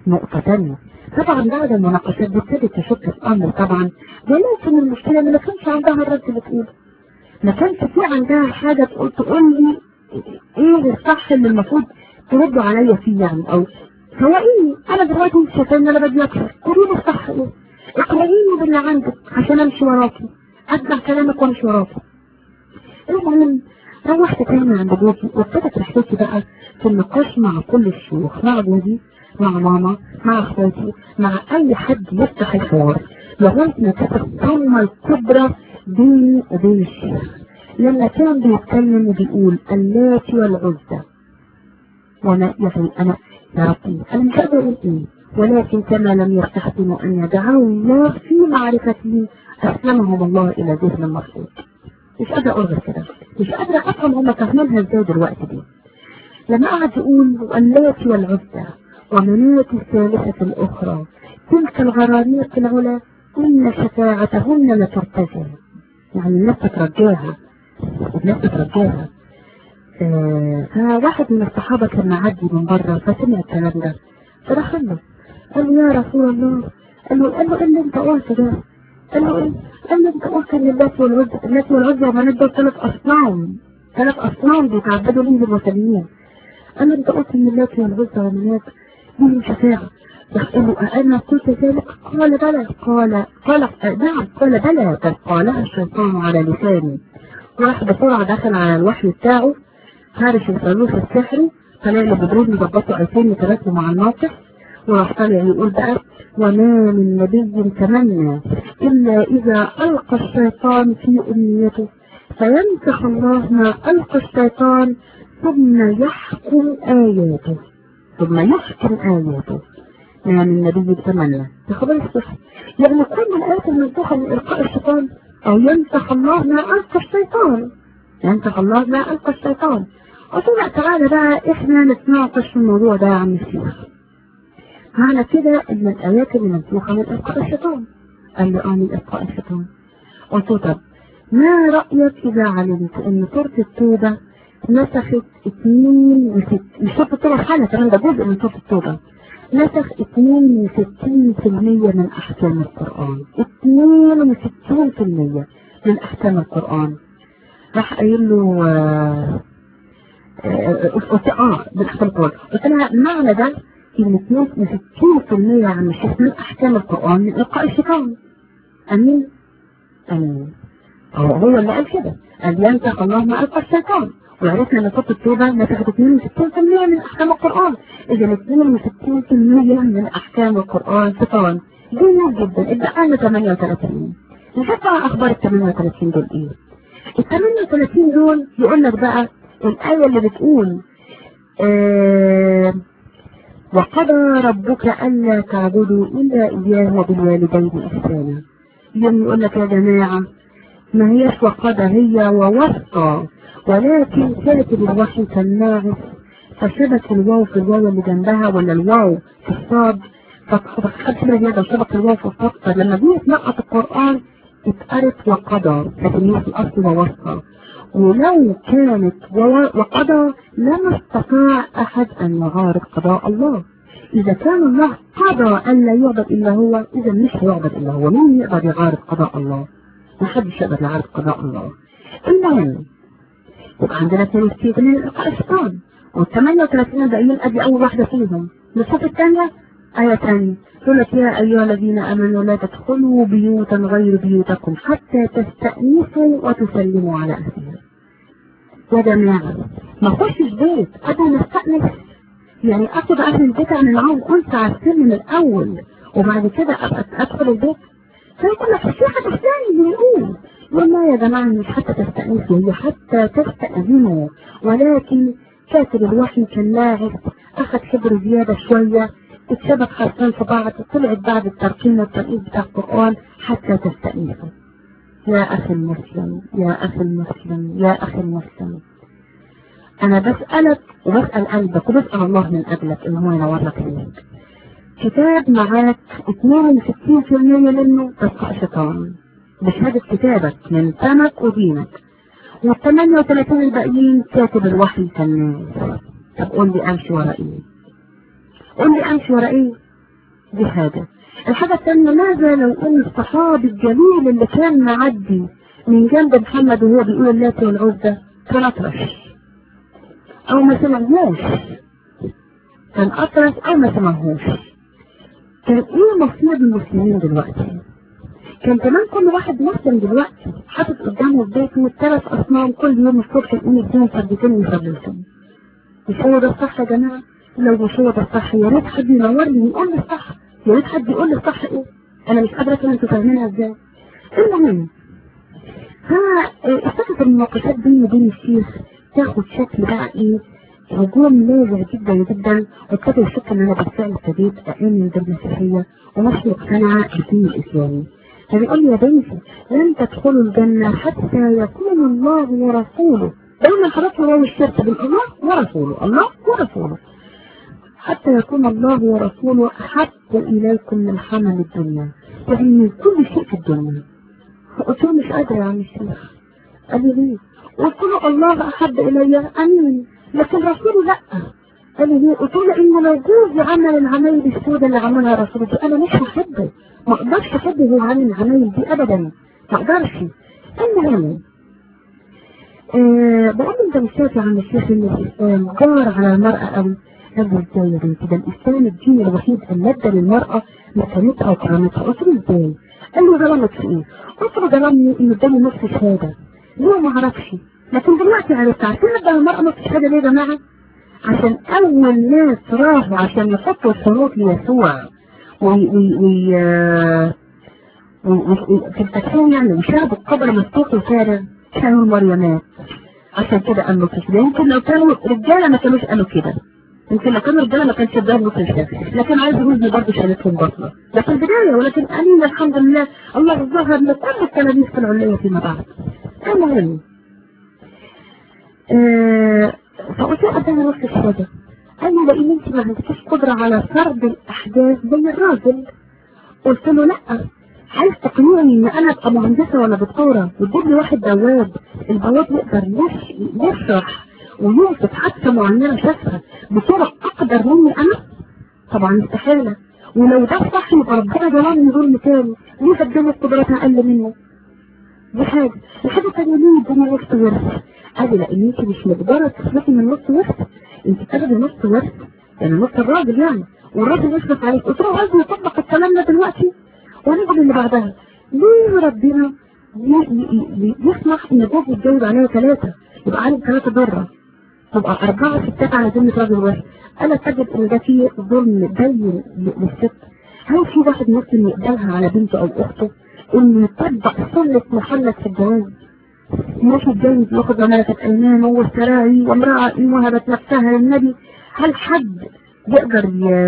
نقطة تانية طبعا بعد المناقشات دي ابتدت تشك الامر طبعا ولكن المشكلة ما كانش عندها الرد اللي تقوله ما كانش في عندها حاجة تقول تقول لي ايه الصح اللي المفروض تردوا عليا فيه يعني او سواء انا دلوقتي انت شايفه ان انا بدي اكثر قولي لي الصح ايه اقرأيني باللي عندك عشان امشي وراكي اسمع كلامك وامشي وراكي المهم روحت تاني عند جوزي وابتدت رحلتي بقى في النقاش مع كل الشيوخ مع جوزي مع ماما مع اخواتي مع اي حد يفتح الحوار لغايه ما كانت الصدمه الكبرى بيني وبين الشيخ لما كان بيتكلم وبيقول اللات والعزى وانا يعني انا يا ربي انا مش قادر اقول ايه ولكن كما لم يستحسنوا ان يدعوا الله في معرفته اسلمهم الله الى ذهن المخلوق مش قادرة اقول غير كده مش قادرة افهم هم فاهمينها ازاي دلوقتي دي لما قعد يقول اللات والعزى ومناة الثالثة الأخرى تلك الغرانيق العلا إن شفاعتهن لترتجى يعني الناس تترجاها الناس تترجاها آه فواحد من الصحابة كان معدي من بره فسمع الكلام ده فدخل له قال له يا رسول الله قال له قال له ايه اللي انت قلت ده قال له ايه قال له انت قلت ان اللات والعزى اللات والعزى ومناة دول ثلاث اصنام ثلاث اصنام بيتعبدوا ليه المسلمين قال له انت قلت ان اللات والعزى ومناة لهم شفاعة يقول أنا قلت ذلك قال بلى قال قال نعم قال بلى بل قالها الشيطان على لساني وراح بسرعة دخل على الوحي بتاعه هارش الفانوس السحري طلع له بدرون مظبطه عيتين يتركوا مع الناطح وراح طالع يقول بقى وما من نبي تمنى إلا إذا ألقى الشيطان في أمنيته فينسخ الله ما ألقى الشيطان ثم يحكم آياته ثم يحكم آياته يعني النبي بتمنى تخبر الصحة يعني كل الآيات المنسوخة من إلقاء الشيطان أو ينسخ الله ما ألقى الشيطان ينسخ الله ما ألقى الشيطان وطلع تعالى بقى إحنا نتناقش في الموضوع ده يا عم الشيخ معنى كده إن الآيات اللي منسوخة من إلقاء الشيطان قال لي آه من إلقاء الشيطان قلت له طب ما رأيك إذا علمت إن سورة التوبة نسخت 62 مش سورة التوبة حالة كمان ده جزء من سورة التوبة نسخ 62% من أحكام القرآن 62% من أحكام القرآن راح قايل له آه قلت اه من أحكام القرآن قلت لها معنى ده إن 62% يا عم الشيخ من أحكام القرآن من إلقاء الشيطان أمين أمين هو اللي قال كده قال ينسخ الله ما ألقى الشيطان وعرفنا ان صوت التوبة نسخت 62% من احكام القرآن اذا 62% من احكام القرآن شيطان جميل جدا اتبقى لنا 38 نشوف بقى اخبار ال 38 دول ايه ال 38 دول يقول لك بقى الايه اللي بتقول آه وقضى ربك الا تعبدوا الا اياه وبالوالدين احسانا يوم يقول لك يا جماعه ما هيش وقضى هي ووصى ولكن كاتب الوحي كان ناعس فشبك الواو في الواو اللي جنبها ولا الواو في الصاد فخدت بالك لو شبك الواو في الصاد فلما جه يتنقط القرآن اتقرت وقضى لكن هي في الأصل ووصى ولو كانت وقضى لما استطاع أحد أن يغارق قضاء الله إذا كان الله قضى أن لا يعبد إلا هو إذا مش هيعبد إلا هو مين يقدر يغارق قضاء الله؟ ما حدش يقدر يغارق قضاء الله المهم يبقى عندنا ثاني صيغة من الإلقاء الشيطان وال 38 الباقيين أدي أول واحدة فيهم الصفة الثانية آية ثانية يقول لك يا أيها الذين آمنوا لا تدخلوا بيوتا غير بيوتكم حتى تستأنسوا وتسلموا على أهلها يا جماعة ما اخشش بيت قبل ما استأنس يعني أخد أهل البيت أعمل معاهم أنثى على السن من الأول وبعد كده أدخل البيت فيقول لك في حد ثاني بيقول والله يا جماعة مش حتى تستأنسوا هي حتى تستأذنوا ولكن كاتب الوحي كان لاعب أخذ حبر زيادة شوية اتشبك حرفين في بعض طلعت بعد الترقيم والترقيم بتاع القرآن حتى تستأنسوا يا أخي المسلم يا أخي المسلم يا أخي المسلم أنا بسألك وبسأل قلبك وبسأل الله من قبلك إن هو ينور لك عينيك كتاب معاك 62% منه تلقاء شيطان بشهادة كتابك من فمك ودينك وال 38 الباقيين كاتب الوحي كالناس طب قول لي امشي ورا ايه قول لي امشي ورا ايه دي حاجة الحاجة الثانية ماذا لو ان الصحابي الجليل اللي كان معدي من جنب محمد وهو بيقول اللات والعزة كان اطرش او ما سمعهوش كان اطرش او ما سمعهوش كان ايه مصير المسلمين دلوقتي كان كمان كل واحد مسلم دلوقتي حاطط قدامه في بيته ثلاث اصنام كل يوم الصبح يقوم يديهم فردتين يصليهم مش هو ده الصح يا جماعه لو مش هو ده الصح يا ريت حد ينور لي ويقول لي الصح يا ريت حد يقول لي الصح ايه انا مش قادره افهم انتوا فاهمينها ازاي المهم ها اشتكت المناقشات بيني وبين الشيخ تاخد شكل بقى ايه هجوم لاذع جدا جدا وابتدى يشك ان انا بالفعل ابتديت اامن بالمسيحيه ومش مقتنعه بالدين الاسلامي فبيقول لي يا بنتي لن تدخلوا الجنه حتى يكون الله ورسوله دايما حضرتك هو الشرك بين الله ورسوله الله ورسوله حتى يكون الله ورسوله احب اليكم من حمل الدنيا يعني كل شيء في الدنيا قلت له مش قادره يا عم الشيخ قال لي ليه قلت له الله احب الي امين لكن رسوله لا قال لي ليه قلت له ان لو جوزي عمل العمايل السوداء اللي عملها رسوله دي انا مش هحبه ما اقدرش احبه هو عامل العمايل دي ابدا ما اقدرش المهم أه بقول انت مش شايف يا عم الشيخ ان الاسلام جار على المرأة قوي قال له ازاي يا بنتي ده الاسلام الدين الوحيد اللي ادى للمرأة مكانتها وكرامتها قلت له ازاي؟ قال له ظلمت في ايه؟ قلت له ظلمني ان اداني نص شهاده ليه ما اعرفش لكن دلوقتي عرفت عارفين ادى المرأة نص شهاده ليه يا جماعه؟ عشان اول ناس راحوا عشان يحطوا الشروط ليسوع وي وي وي في الفتحين يعني وشافوا القبر مفتوح وفارغ كانوا المريمات عشان كده قالوا كده يمكن لو كانوا رجاله ما كانوش قالوا كده يمكن لو كانوا رجاله ما كانش اداهم نص الشهاده لكن عايز يقول لي برضه شهادتهم باطله ده في البدايه ولكن امين الحمد لله الله ظهر لكل التلاميذ في العليه فيما بعد المهم آه فقلت له اداني نص الشهاده قال لي لان انت ما عندكيش قدره على فرض الاحداث زي الراجل قلت له لا عايز تقنعني ان انا ابقى مهندسه ولا دكتوره وتجيب لي واحد بواب البواب يقدر يشرح ويوصف حادثه معينه شافها بطرق اقدر مني انا طبعا استحاله ولو ده صح يبقى ربنا جمالني دول مثالي ليه قدمت قدرات اقل منه دي حاجه الحاجه الثانيه ليه اداني نص ورث قال لان انت مش مقدره تصرفي من نص ورث انت بتاخدي نص ورث يعني نص الراجل يعني والراجل يصرف عليك قلت له عايز يطبق الكلام ده دلوقتي ونقول اللي بعدها ليه ربنا يسمح ان جوز يتجوز عليها ثلاثه يبقى عليك ثلاثه بره تبقى أربعة ستات على ذمة راجل واحد أنا تجد إن ده فيه ظلم بين للست هل في واحد ممكن يقبلها على بنته أو أخته إنه يطبق سنة محمد في الجواز مش يتجوز ياخد ملكة أيمان والسراعي وامرأة إن وهبت نفسها للنبي هل حد يقدر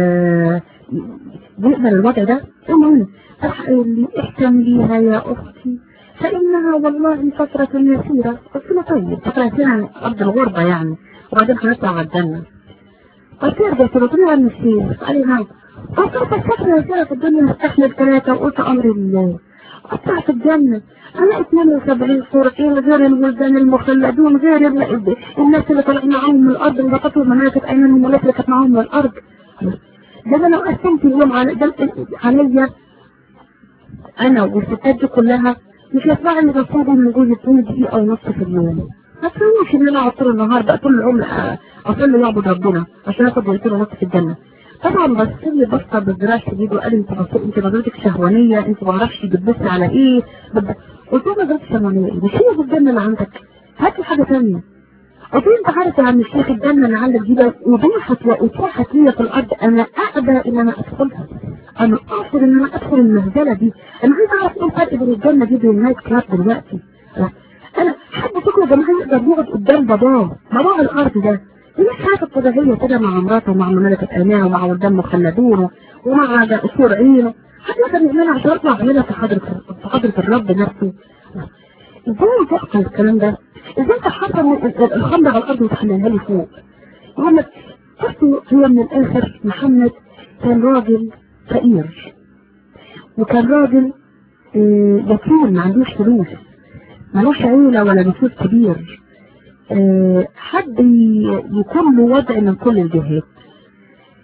يقبل الوضع ده؟ المهم راح قال لي احتمليها يا أختي فإنها والله فترة يسيرة قلت له طيب فترة يسيرة أرض الغربة يعني وبعدين هنطلع على الجنة قلت له ده قلت له عن السير قال لي نعم قلت له فترة يسيرة في الدنيا استحمل ثلاثة وقلت أمر الله قطع في الجنة أنا 72 صورتين غير الولدان المخلدون غير الناس اللي طلعوا معاهم من الأرض وبقتوا مناطق أيمانهم والناس اللي كانت معاهم من الأرض ده أنا لو قسمت اليوم عليا أنا والستات دي كلها مش هيطلع لي رصيد من جوز اتنين دقيقة ونص في اليوم ما تسويش ان انا اقعد طول النهار بقى طول العمر اصلي واعبد ربنا عشان اخد دقيقتين ونص في الجنة طبعا بس لي بصة بالذراع شديد وقال لي انت بص انت نظرتك شهوانية انت ما اعرفش بتبصي على ايه بد... قلت له نظرتك شهوانية ايه مش هي في الجنة اللي عندك هات لي حاجة ثانية قلت له انت عارف يا عم الشيخ الجنة اللي عندك دي وضوحت واتوحت لي في الارض انا اقبل ان انا ادخلها انا اقصد ان انا ادخل المهزله دي انا عايز اعرف ايه الفرق بين الجنه دي وبين النايت كلاب دلوقتي انا حد فكره يا جماعه يقدر يقعد قدام باباه باباه الارض ده دي مش حاجه طبيعيه كده مع مراته ومع ملكه ايمان ومع ولدان مخلدون ومع سور عينه حد يقدر يعملها عشان يطلع يعملها في حضره في حضره الرب نفسه ازاي تحصل الكلام ده؟ ازاي تحصل الخمر على الارض وتحملها لي فوق؟ يقول لك هي من الاخر محمد كان راجل فقير وكان راجل يتيم ما عندوش فلوس ملوش عيلة ولا نفوذ كبير حد يكون له وضع من كل الجهات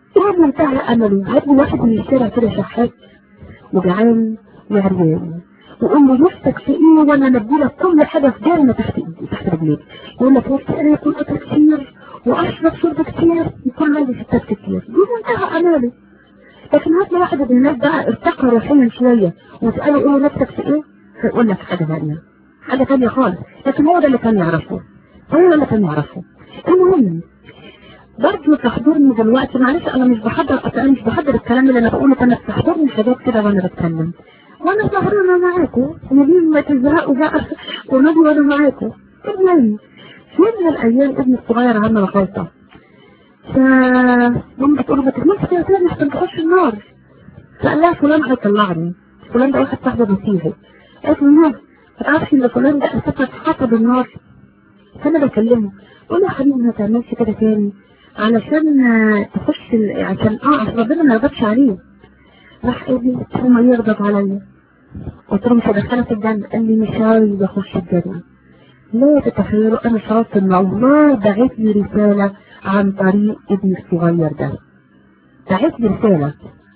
ايه منتهى امله هات لي واحد من الشارع كده شحات وجعان وعريان وقول له نفسك في ايه وانا اديلك كل حاجه في جنه تحت ايدي تحت رجليك يقول لك نفسي انا يكون اكل كتير واشرب شرب كتير يكون عندي ستات كتير دي منتهى اماله لكن هات لي واحد من الناس بقى ارتقى روحيا شويه وتساله قول له نفسك في ايه فيقول لك حاجه ثانيه حاجه ثانيه خالص لكن هو ده اللي كان يعرفه هو ده اللي كان يعرفه المهم برضه تحضرني دلوقتي معلش انا مش بحضر انا مش بحضر الكلام اللي انا بقوله انا بتحضرني حاجات كده وانا بتكلم وانا سهرانه معاكم وليه ما تزهقوا بقى ونادي وانا معاكم المهم في يوم من الايام ابني الصغير عمل غلطه ف ماما بتقول له ما تكملش فيها تاني عشان تخش النار فقال لها فلان هيطلعني فلان ده واحد صاحبي مسيحي قالت له ما تعرفش ان فلان ده اساسا اتحط بالنار فانا بكلمه قول له يا حبيبي ما تعملش كده تاني علشان تخش ال... عشان اه عشان ربنا ما يغضبش عليه راح قال لي هو يغضب عليا قلت له مش هدخلك الجنة قال لي مش عايز اخش الجنة لا تتخيلوا انا شرطت ان الله بعت لي رسالة عن طريق ابني الصغير ده بعت لي رسالة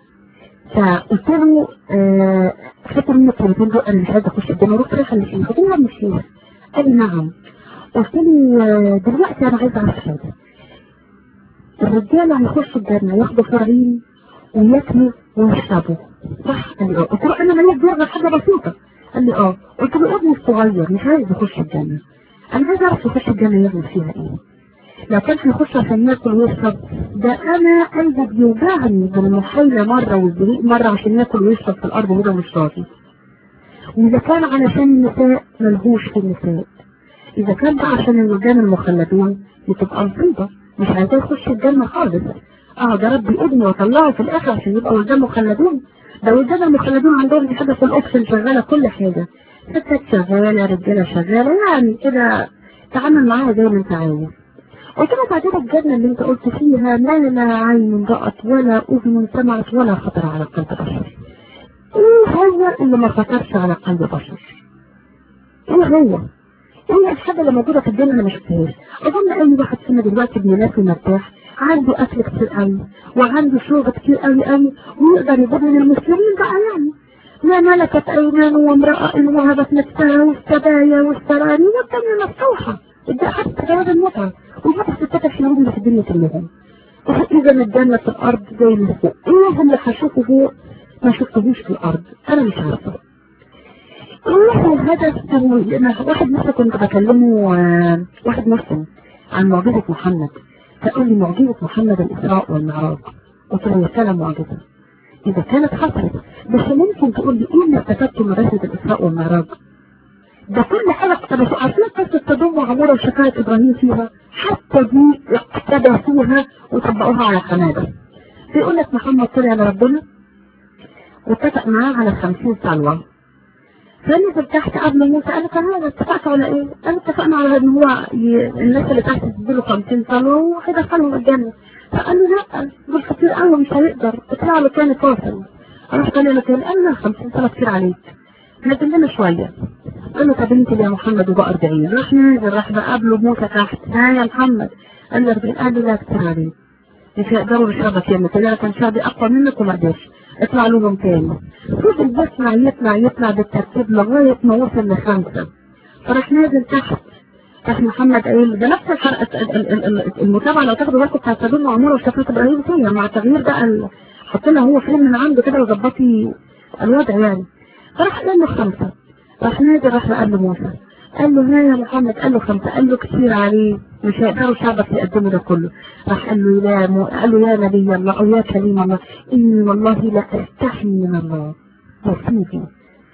فقلت له آه خدت مني الكلمتين دول انا مش عايز اخش الجنة رحت رايحة للشيخ قلت له مش شيخ قال لي نعم قلت له آه دلوقتي انا عايز اعرف حاجة الرجالة هيخشوا الجنة ياخدوا فرعين وياكلوا ويشربوا صح قال لي اه قلت له انا ماليش دور حاجة بسيطة قال لي اه قلت له ابني الصغير مش عايز يخش الجنة انا عايز اعرف يخش الجنة يعمل فيها ايه لو كان هيخش عشان ياكل ويشرب ده انا قلبي بيوجعني بالمحايلة مرة والزريق مرة عشان ياكل ويشرب في الارض وده مش راضي واذا كان علشان النساء ملهوش في النساء اذا كان بقى عشان الولدان المخلدون بتبقى مصيبة مش عايزاه يخش الجنة خالص اه ده ربي ابني واطلعه في الاخر عشان يبقى ولدان مخلدون ده ولدان المخلدون عندهم دي حاجة في الاوبشن شغالة كل حاجة ستات شغالة رجالة شغالة يعني كده تعامل معاها زي ما انت عايز قلت له بعدين الجنة اللي انت قلت فيها ما لا عين رأت ولا اذن سمعت ولا خطر على قلب بشر ايه هو اللي ما خطرش على قلب بشر ايه هو ايه الحاجة اللي موجودة في الدنيا انا ما شفتهاش اظن اي واحد فينا دلوقتي ابن ناس مرتاح عنده اكل كتير قوي وعنده شغل كتير قوي قوي ويقدر يجيب من المسلمين بقى يعني لا ملكت ايمان وامرأة ان وهبت نفسها والسبايا والسراري والدنيا مفتوحة ده حتى جواب المتعة وجاب الستات الحلوين اللي في الدنيا كلهم اذا الجنة في الارض زي اللي فوق ايه اللي هشوفه فوق ما شفتهوش في الارض انا مش عارفة ايه الهدف انا واحد لسه كنت بكلمه واحد مسلم عن معجزة محمد فقال لي معجزة محمد الاسراء والمعراج قلت له يا سلام معجزة اذا كانت حصلت بس ممكن تقول لي ايه اللي استفدته من رحلة الاسراء والمعراج ده كل حاجة اقتبسوا عارفين قصة تضم عمورة وشفاعة ابراهيم فيها حتى دي اقتبسوها وطبقوها على قنابل بيقول لك محمد طلع لربنا واتفق معاه على 50 صلوة فنزل تحت قبل موسى قال لك انا اتفقت على ايه؟ قال اتفقنا على ان هو ي... الناس اللي تحت تديله 50 صلوة وهيدخلهم الجنة فقال له لا دول كتير قوي مش هيقدر اطلع له تاني فاصل راح قال له تاني قال له 50 صلاة كتير عليك نزل لنا شوية قال له طب انت يا محمد وبقى 40 راح نازل راح بقابله موسى تحت ها يا محمد قال له 40 قال له لا كتير عليك مش هيقدروا يشربك يا مثل انا كان شعبي اقوى منك وما قدرش اطلع لهم تاني فضل بيطلع يطلع يطلع بالترتيب لغاية ما وصل لخمسة فراح نازل تحت راح محمد قايل ده نفس الحلقة المتابعة لو تاخدوا بالكم بتاعت سبيل وعمورة وشفاة ابراهيم فيها مع تغيير بقى حط لنا هو فيلم من عنده كده وظبطي الوضع يعني فراح قال له خمسة راح نازل راح قال له موسى قال له ها يا محمد قال له خمسة قال له كتير عليه مش هيقدروا شعبك يقدموا ده كله راح قال له لا مو... قال له يا نبي الله او يا كريم الله اني والله لا استحي من الله يا سيدي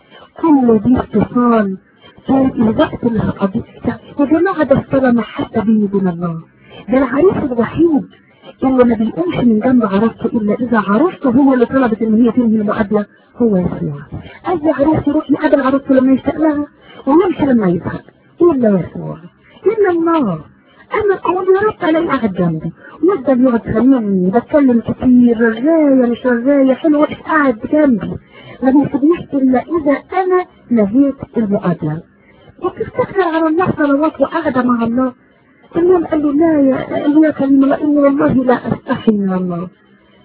كل دي اتصال كانت الوقت اللي هقضيه يا جماعة ده الصلاة محبة بيني وبين الله ده العريس الوحيد اللي ما بيقومش من جنب عروسته الا اذا عروسته هو اللي طلبت ان هي تنهي المقابله هو يسوع اي عروس يروح يقابل عروسته لما يشتاق لها ويمشي لما يزهق الا يسوع الا الله انا اقول يا رب الاقي قاعد جنبي ويفضل يقعد يخليني بتكلم كتير رغايه مش رغايه حلو واقف قاعد جنبي ما بيسيبنيش الا اذا انا نهيت المقابله وتفتكر على الله صلوات وقاعده مع الله اليوم قال له لا يا قال له يا كريم الله اني والله لا استحي من الله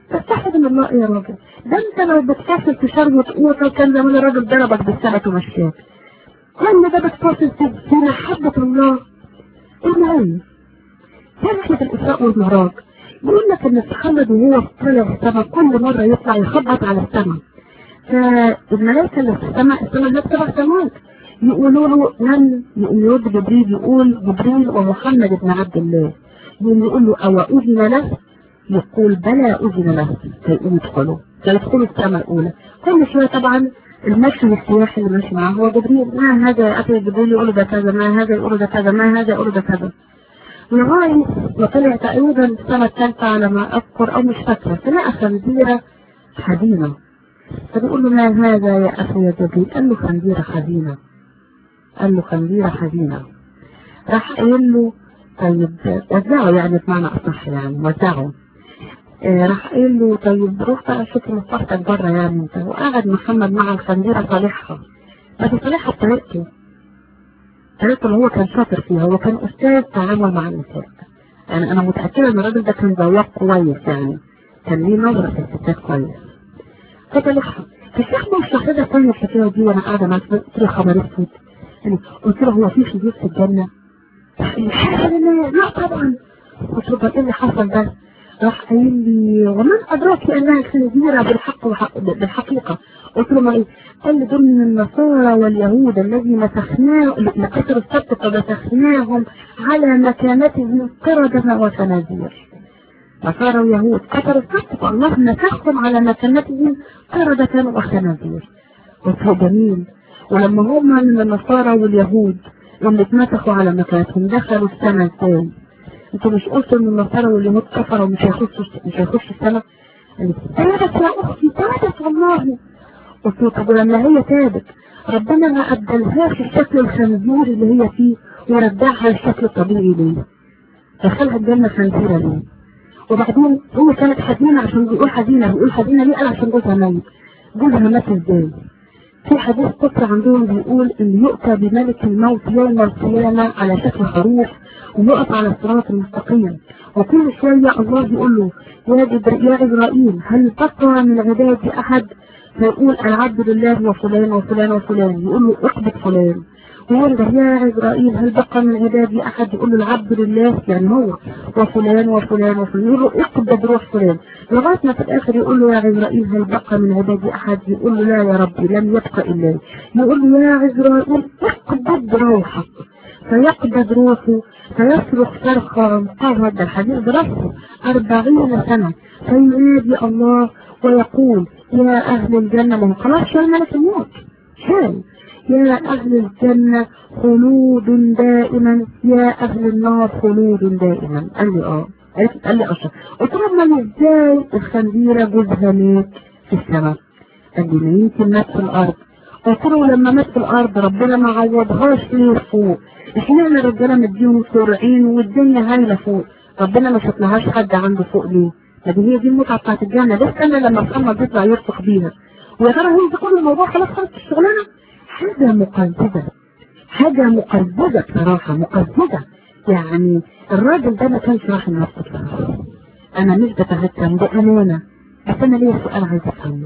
تستحق من الله ايه يا راجل ده انت لو بتفاصل في شر وتقول كان زمان الراجل ضربك بالسبت ومشاك كل ده بتفاصل في في محبة الله المهم رحلة الإسراء والمعراج بيقول لك ان محمد وهو طالع السماء كل مرة يطلع يخبط على السماء فالملائكة اللي في السماء السماء هناك سبع سماوات يقولوا له من يرد جبريل يقول جبريل ومحمد بن عبد الله يقول له أو أذن له يقول بلى أذن له فيقوم يدخلوا فيدخلوا السماء الأولى كل شوية طبعا المشي والسياح اللي ماشي معاه هو جبريل ما هذا يا أخي جبريل يقول ده كذا ما هذا يقول ده كذا ما هذا يقول ده كذا لغاية ما طلع تقريبا السنة الثالثة على ما أذكر أو مش فاكرة سمع خنزيرة حزينة فبيقول له ما هذا يا أخي يا جبريل قال له خنزيرة حزينة قال له خنزيرة حزينة راح قايل له طيب وزعه يعني بمعنى أصح يعني وزعه آه راح قايل له طيب روح بقى شوف مصلحتك بره يعني انت وقعد محمد مع الخنزيرة صالحها بس صالحها بطريقته طريقته اللي هو كان شاطر فيها هو كان أستاذ تعامل مع النساء يعني أنا متأكدة إن الراجل ده كان ذواق كويس يعني كان ليه نظرة في الستات كويس فصالحها فالشيخ مش واخدها تاني الحكاية دي وأنا قاعدة معاه قلت له خبر أسود يعني قلت له هو في خبيث في الجنة؟ لا طبعا قلت له ايه اللي حصل ده؟ راح قايل لي ومن أدراك أنها خنزيرة بالحق وحق بالحقيقة قلت له ما إيه؟ قال لي دول من النصارى واليهود الذي مسخناه لكسر السبت فمسخناهم على مكانتهم قردة وخنازير نصارى ويهود كسر السبت فالله مسخهم على مكانتهم قردة وخنازير قلت له جميل ولما هم من النصارى واليهود اللي اتمسكوا على مكانتهم دخلوا السماء ازاي؟ انتوا مش قلتوا ان النصارى واليهود كفروا ومش هيخشوا مش هيخشوا السماء؟ تابت يا اختي تابت والله قلت له طب لما هي تابت ربنا ما ابدلهاش الشكل الخنزير اللي هي فيه ورجعها للشكل الطبيعي ليه؟ دخلها الجنه خنزيره ليه؟ وبعدين هو كانت حزينه عشان بيقول حزينه بيقول حزينه ليه؟ قال عشان جوزها ميت جوزها مات ازاي؟ في حديث قصر عندهم بيقول ان يؤتى بملك الموت يوم القيامة على شكل خروف ويقف على الصراط المستقيم وكل شوية الله يقول له يا جبر يا إبراهيم هل بقى من عبادي أحد فيقول العبد لله وفلان وفلان وفلان يقول له اقبض فلان ويرجع يا إبراهيم هل بقى من عبادي أحد يقول له العبد لله يعني هو وفلان وفلان وفلان يقول له اقبض روح فلان لغاية ما في الآخر يقول له يا إبراهيم هل بقى من عبادي أحد يقول له لا يا ربي لم يبقى إلا يقول له يا إبراهيم اقبض روحك فيقبض روحه فيصرخ صرخة قهد الحديث برأسه أربعين سنة فينادي الله ويقول يا أهل الجنة من خلاص شال ملك الموت شال يا أهل الجنة خلود دائما يا أهل النار خلود دائما قال لي اه قال لي أشرف قلت له ما ازاي الخنزيرة جوزها مات في السماء قال لي ما يمكن مات في الأرض قلت له لما مات في الأرض ربنا ما عوضهاش ليه فوق اشمعنى الرجالة مديهم سرعين والدنيا هايلة فوق ربنا ما شفناهاش حد عنده فوق ليه لكن هي دي المتعة بتاعت الجنة ده استنى لما محمد يطلع يرفق بيها ويا ترى هو ده كل الموضوع خلاص خلص الشغلانة حاجة مقززة حاجة مقززة بصراحة مقززة يعني الراجل ده ما كانش راح نفسه بصراحة أنا مش بتهتم بأمانة بس أنا ليا سؤال عايز أفهمه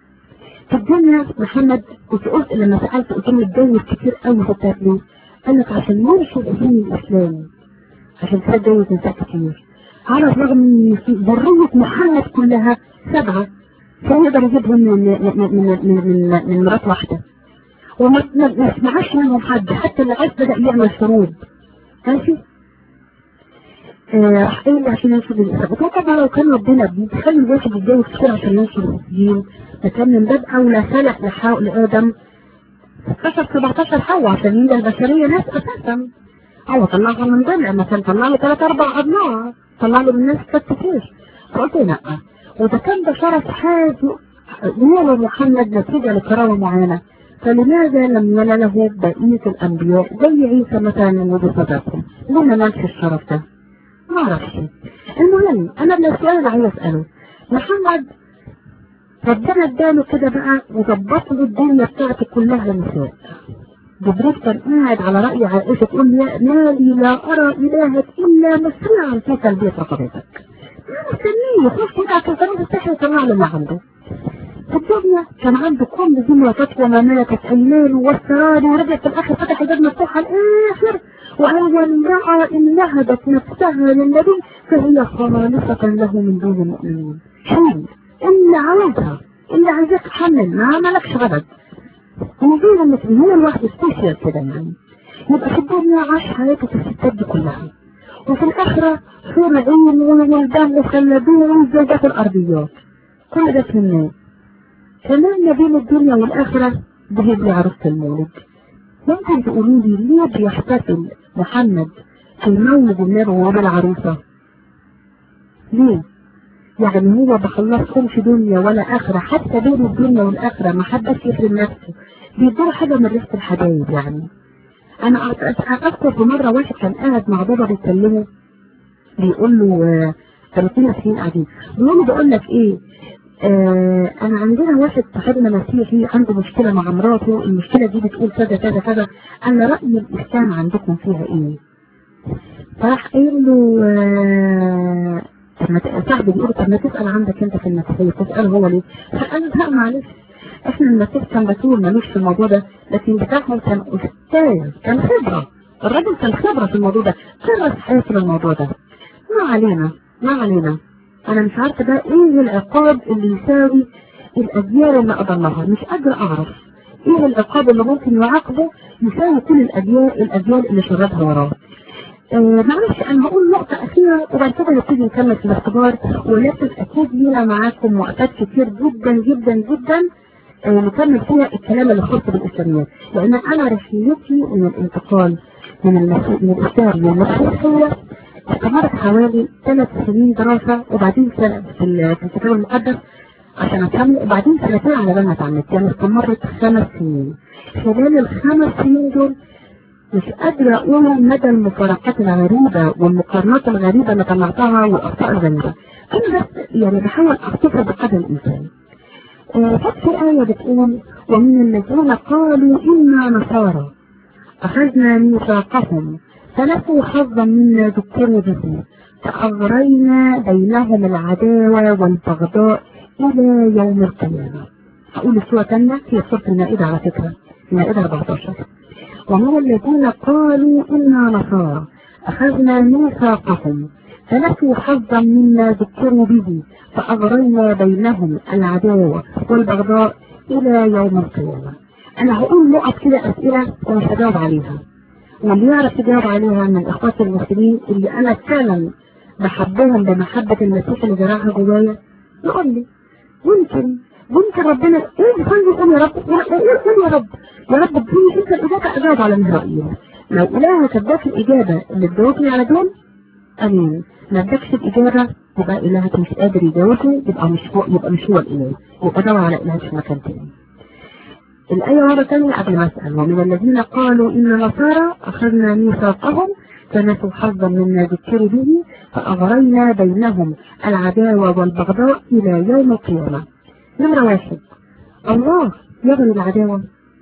في الدنيا محمد كنت قلت لما سألت قلت له اتجوز كتير قوي في التابليغ قال لك عشان يرشد الدين الإسلامي عشان كده اتجوز نساء كتير على الرغم ان في ذرية محمد كلها سبعة كان يقدر يجيبهم من من من من, من, من مرات واحدة وما ما اسمعش منهم حد حتى اللي عايز بدأ يعمل شروط ماشي راح قايل لي عشان ينشر الإسلام وطبعا لو كان ربنا بيخلي الواحد يتجوز كتير عشان ينشر الدين فكان من باب أولى سلح لحاء لآدم 16 17 حواء عشان ينجى البشرية ناس أساسا هو طلعها من ضلع مثلا طلع له ثلاث أربع أبناء طلع له من الناس ست كتير فقلت لا وإذا كان ده شرف حاجه نال محمد نتيجة لكرامة معينة فلماذا لم ينل له بقية الأنبياء زي عيسى مثلا من وجهة نظركم ليه ما نالش الشرف ده؟ ما اعرفش المهم انا اللي السؤال اللي عايز اساله محمد ربنا اداله كده بقى وظبط له الدنيا بتاعته كلها نساء جبريل كان قاعد على رأي عائشة تقول يا مالي لا أرى إلهك إلا مسرعا في تلبية رقبتك مستنيه يخش يدعك في القناة السحر يطلع له اللي عنده في الدنيا كان عنده كل ذي وفتوى ما ملكت ايمانه والسرار ورجع في الاخر فتح الباب مفتوح على الاخر واول راى ان نهبت نفسها للنبي فهي خالصة له من دون المؤمنين حين اللي عاوزها اللي عايزك تحمل ما مالكش غبد ونزيل المسلم هو الواحد سبيشال كده يعني يبقى في الدنيا عاش حياته في الستات دي كلها وفي الآخرة حور عين والولدان مخلدون والزوجات الأرضيات كل ده في الناس كمان ما بين الدنيا والآخرة بهب لي عروسة المولد ممكن تقولوا لي ليه بيحتفل محمد في مولد النبي وهو العروسة ليه يعني هو بخلصكمش دنيا ولا آخرة حتى بين الدنيا والآخرة ما حدش يحرم نفسه بيدور حاجة من ريحة الحبايب يعني أنا أذكر في مرة واحد كان قاعد مع بابا بيكلمه بيقول له كانوا اتنين مسيحيين قاعدين بيقول له بقول لك إيه آه أنا عندنا واحد صاحبنا مسيحي عنده مشكلة مع مراته المشكلة دي بتقول كذا كذا كذا أنا رأي الإسلام عندكم فيها إيه؟ فراح قايل له آه صاحبي بيقول طب ما تسأل عندك انت في المسيحية تسأل هو ليه فقال لا معلش احنا المسيح كان بتقول ملوش في الموضوع ده لكن بتاعهم كان استاذ كان خبرة الراجل كان خبرة في الموضوع ده كرس حياته الموضوع ده ما علينا ما علينا انا مش عارفة ده ايه العقاب اللي يساوي الاجيال اللي اضلها مش قادر اعرف ايه العقاب اللي ممكن يعاقبه يساوي كل الاجيال الاجيال اللي شردها وراه آه معلش انا هقول نقطة اخيرة وبعد كده نبتدي نكمل في الاختبار ولكن اكيد لينا معاكم وقتات كتير جدا جدا جدا آه نكمل فيها الكلام اللي خاص بالاسلاميات لان انا رحلتي من الانتقال من المسيح من الاسلام للمسيحية استمرت حوالي ثلاث سنين دراسة وبعدين سنة في في الكتاب المقدس عشان افهمه وبعدين سنتين على بال ما اتعلمت يعني استمرت خمس سنين خلال الخمس سنين دول مش قادرة أقول مدى المفارقات الغريبة والمقارنات الغريبة اللي طلعتها والأخطاء الغريبة أنا بس يعني بحاول أختصر بقدر الإنسان ففي آية بتقول ومن الذين قالوا إنا نصارى أخذنا ميثاقهم فنسوا حظا مما ذكروا به فأغرينا بينهم العداوة والبغضاء إلى يوم القيامة هقول السورة تانية هي سورة المائدة على فكرة المائدة 14 ومن الذين قالوا إنا نصارى أخذنا ميثاقهم فنسوا حظا مما ذكروا به فأغرينا بينهم العداوة والبغضاء إلى يوم القيامة أنا هقول نقط كده أسئلة ومش هجاوب عليها واللي يعرف يجاوب عليها من إخواتي المسلمين اللي أنا فعلا بحبهم بمحبة المسيح اللي زرعها جوايا يقول لي ممكن ممكن ربنا ايه بيخلي يقول يا رب قول يا رب يا رب اديني انت الاجابه اجاوب على مهرائيين لو الهك اداك الاجابه اللي تجاوبني على دول امين ما اداكش الاجابه يبقى الهك مش قادر يجاوبني يبقى مش هو يبقى مش هو الاله يبقى دور على الهك في مكان تاني الآية مرة ثانية قبل ما أسأل ومن الذين قالوا إن نصارى أخذنا ميثاقهم فنسوا حظا مما ذكروا به فأغرينا بينهم العداوة والبغضاء إلى يوم القيامة نمرة واحد الله يغني العداوة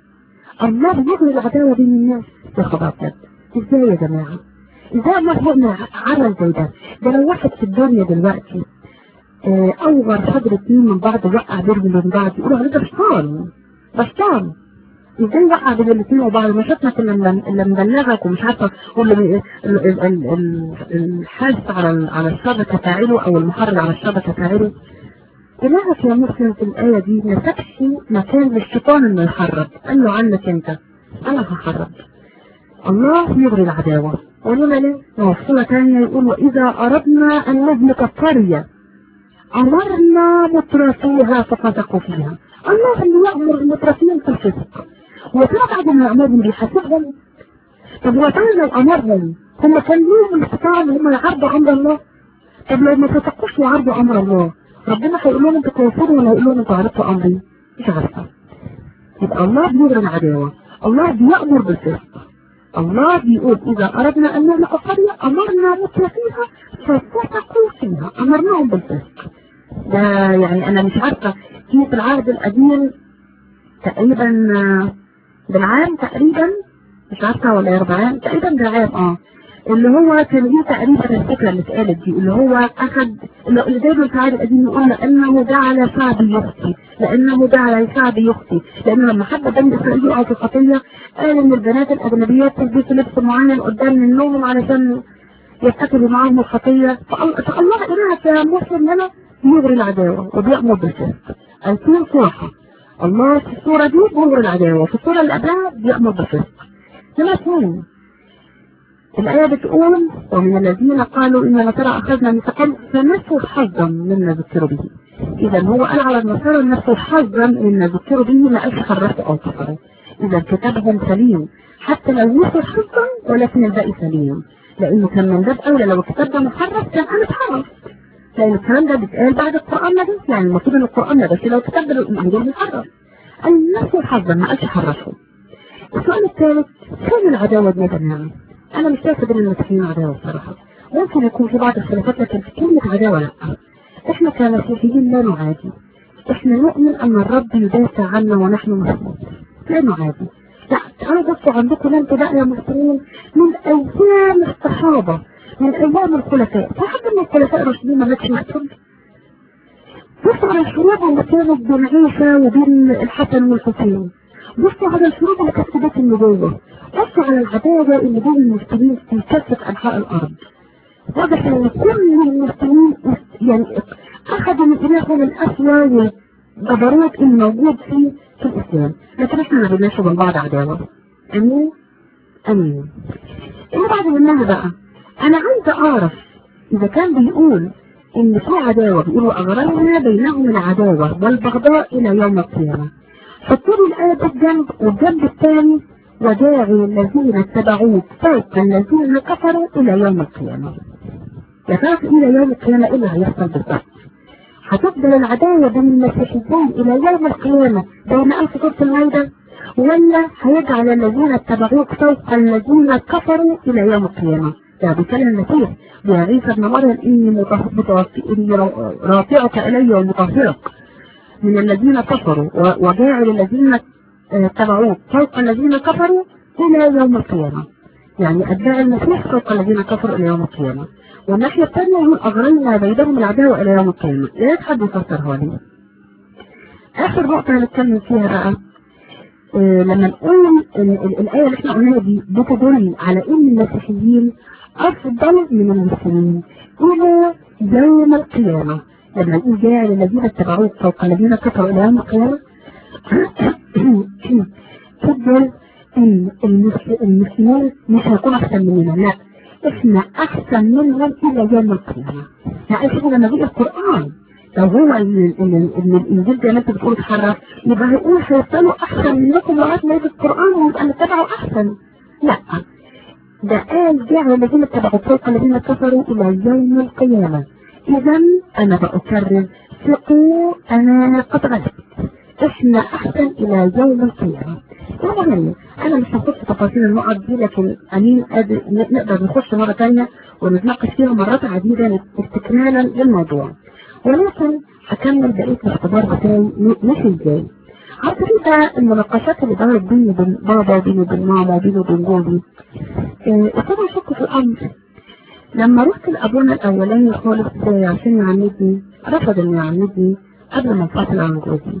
الله يغني العداوة بين الناس يا خبر ازاي يا جماعة ازاي الله يغني عمل زي ده ده لو واحد في الدنيا دلوقتي اه اوغر حضر اتنين من بعض وقع بينهم من بعض يقولوا عليه ده شيطان ده شيطان ازاي وقع بين الاثنين وبعض ما شفنا كنا اللي مبلغك ومش عارفه واللي الحاس على على الشر كفاعله او المحرض على الشر كفاعله إلهك يا مسلم في الآية دي ما سابش مكان للشيطان إنه يحرب قال له عنك أنت أنا هحرب الله يغري العداوة ولما ليه موصولة تانية يقول وإذا أردنا أن نهلك قرية أمرنا مترفيها ففتقوا فيها الله اللي يأمر المترفين في الفسق وترى بعد ما يأمرهم بيحاسبهم طب وترى لو أمرهم هم كان لهم الاستطاعة إن هم يعرضوا أمر الله طب لو ما فتقوش يعرضوا أمر الله ربنا هيقول لهم انتوا كويسين ولا هيقول لهم انتوا عرفتوا امري مش عارفه يبقى الله بيغري العداوه الله بيأمر بالفسق الله بيقول اذا اردنا ان نهلك قريه امرنا مترفيها ففسقوا فيها امرناهم بالفسق ده يعني انا مش عارفه في العهد القديم تقريبا بالعام تقريبا مش عارفه ولا اربعين تقريبا بالعام اه اللي هو كان ليه تقريبا الفكره اللي اتقالت دي اللي هو اخذ اللي دايما القاعده القديم يقول لانه جعل شعبي يخطي لانه جعل شعبي يخطي لانه لما حب بني اسرائيل يقعوا في الخطيه قال ان البنات الاجنبيات تلبس لبس معين قدام منهم علشان يرتكبوا معاهم الخطيه فالله اله كمسلم لنا يغري العداوه وبيأمر بالفسق الاثنين صراحه الله في الصوره دي بيغري العداوه وفي الصوره اللي قبلها بيأمر بالفسق هنا اثنين الآية بتقول ومن الذين قالوا إن ترى أخذنا ميثاقا فنسوا حظا مما ذكروا به إذا هو قال على النصارى نسوا حظا مما ذكروا به ما قالش خرجت أو كفروا إذا كتابهم سليم حتى لو نسوا حظا ولكن الباقي سليم لأنه كان من باب أولى لو الكتاب ده محرف كان أنا اتحرف لأن الكلام ده بيتقال بعد القرآن ده يعني المفروض إن القرآن ده بس لو الكتاب ده عندهم محرف قال نسوا حظا ما قالش حرفوا السؤال الثالث فين العداوة دي يا جماعة؟ انا مش شايفه بين المسيحيين عداوه الصراحه ممكن يكون في بعض الخلافات لكن في كلمه عداوه لا احنا كمسيحيين لا نعادي احنا نؤمن ان الرب يدافع عنا ونحن مسلمين لا نعادي لا تعالوا بصوا عندكم انتوا بقى يا مسلمين من ايام الصحابه من ايام الخلفاء في حد من الخلفاء الراشدين ما ماتش مقتول بصوا على الحروب اللي كانت بين عيسى وبين الحسن والحسين بصوا على الحروب اللي كانت في بيت النبوه بصوا على العداوة اللي بين المسلمين في كافة أنحاء الأرض واضح إن كل المسلمين يعني أخذوا من إلههم الأسوى والجبروت الموجود في في الإسلام لكن إحنا ما بدناش من بعض عداوة أمين أمين اللي بعد منها بقى أنا عايزة أعرف إذا كان بيقول إن في عداوة بيقولوا أغرينا بينهم العداوة والبغضاء إلى يوم القيامة حطوا لي الآية دي الجنب والجنب الثاني وجاعل الذين اتبعوك فوق الذين كفروا إلى يوم القيامة يا ترى إلى يوم القيامة إيه اللي هيحصل بالظبط؟ هتفضل العداوة بين المسيحيين إلى يوم القيامة بين ألف سورة المائدة ولا هيجعل الذين اتبعوك فوق الذين كفروا إلى يوم القيامة ده بكلام المسيح يا عيسى ابن مريم إني متوفي إني رافعك إلي ومطهرك من الذين كفروا وجاعل الذين اتبعوه فوق الذين كفروا إلى يوم القيامة يعني أتباع المسيح فوق الذين كفروا إلى يوم القيامة والناحية الثانية هم أغرينا بيدهم العداوة إلى يوم القيامة يا ريت حد يفسرها لي آخر نقطة هنتكلم فيها بقى آه لما نقول الآية اللي احنا قلناها دي بتدل على إن المسيحيين أفضل من المسلمين إلى يوم القيامة لما نقول جاعل الذين اتبعوك فوق الذين كفروا إلى يوم القيامة تفضل ان المسلمين مش هيكونوا احسن مننا لا احنا احسن منهم الى يوم القيامه يعني احنا لما بيجي القران لو هو ان الانجيل زي ما انت بتقول اتحرف يبقى هيقول هيوصلوا احسن منكم لغايه ما يجي القران ويبقى نتبعه احسن لا ده قال جعل الذين اتبعوا فوق الذين كفروا الى يوم القيامه اذا انا بأكرر ثقوا انا قد غلبت احنا احسن الى يوم القيامة المهم انا مش هنخش تفاصيل النقط دي لكن امين قادر نقدر نخش مرة تانية ونتناقش فيها مرات عديدة استكمالا للموضوع ولكن هكمل بقية الاختبار بتاعي ماشي ازاي عارفة انت المناقشات اللي دارت بيني وبين بابا وبيني وبين ماما وبيني وبين جوزي ابتدى اه اشك في الامر لما رحت لابونا الاولاني خالص عشان يعمدني رفض انه يعمدني قبل ما انفصل عن جوزي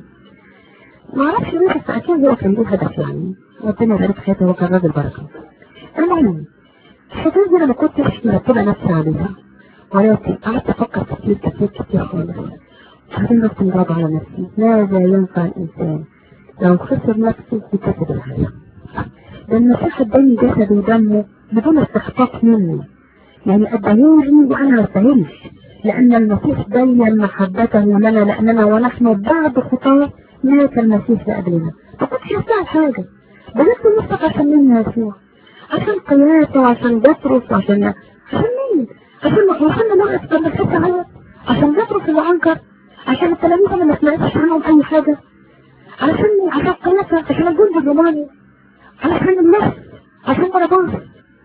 ما اعرفش ليه بس اكيد هو كان له هدف يعني ربنا يبارك حياته هو كان راجل بركه المهم الحاجات دي انا ما كنتش مرتبه نفسي عليها ولكن قعدت افكر كتير كتير كتير خالص بعدين رحت مراجع على نفسي ماذا ينفع الانسان لو خسر نفسه بكسب الحياه ده المسيح اداني جسده ودمه بدون استحقاق مني يعني اداهولي وانا ما استاهلش لان المسيح بين محبته لنا لاننا ونحن بعد خطاه مات المسيح لأجلنا ما كنتش أستاهل حاجة بنفس نفسك عشان مين يا يسوع عشان قياسه وعشان بطرس وعشان عشان مين عشان يوحنا ناقص كان بيحس عليا عشان بطرس اللي أنكر عشان التلاميذ اللي ما سمعتش عنهم أي حاجة عشان عشان قياسه عشان الجند الروماني علشان النفس عشان باراباس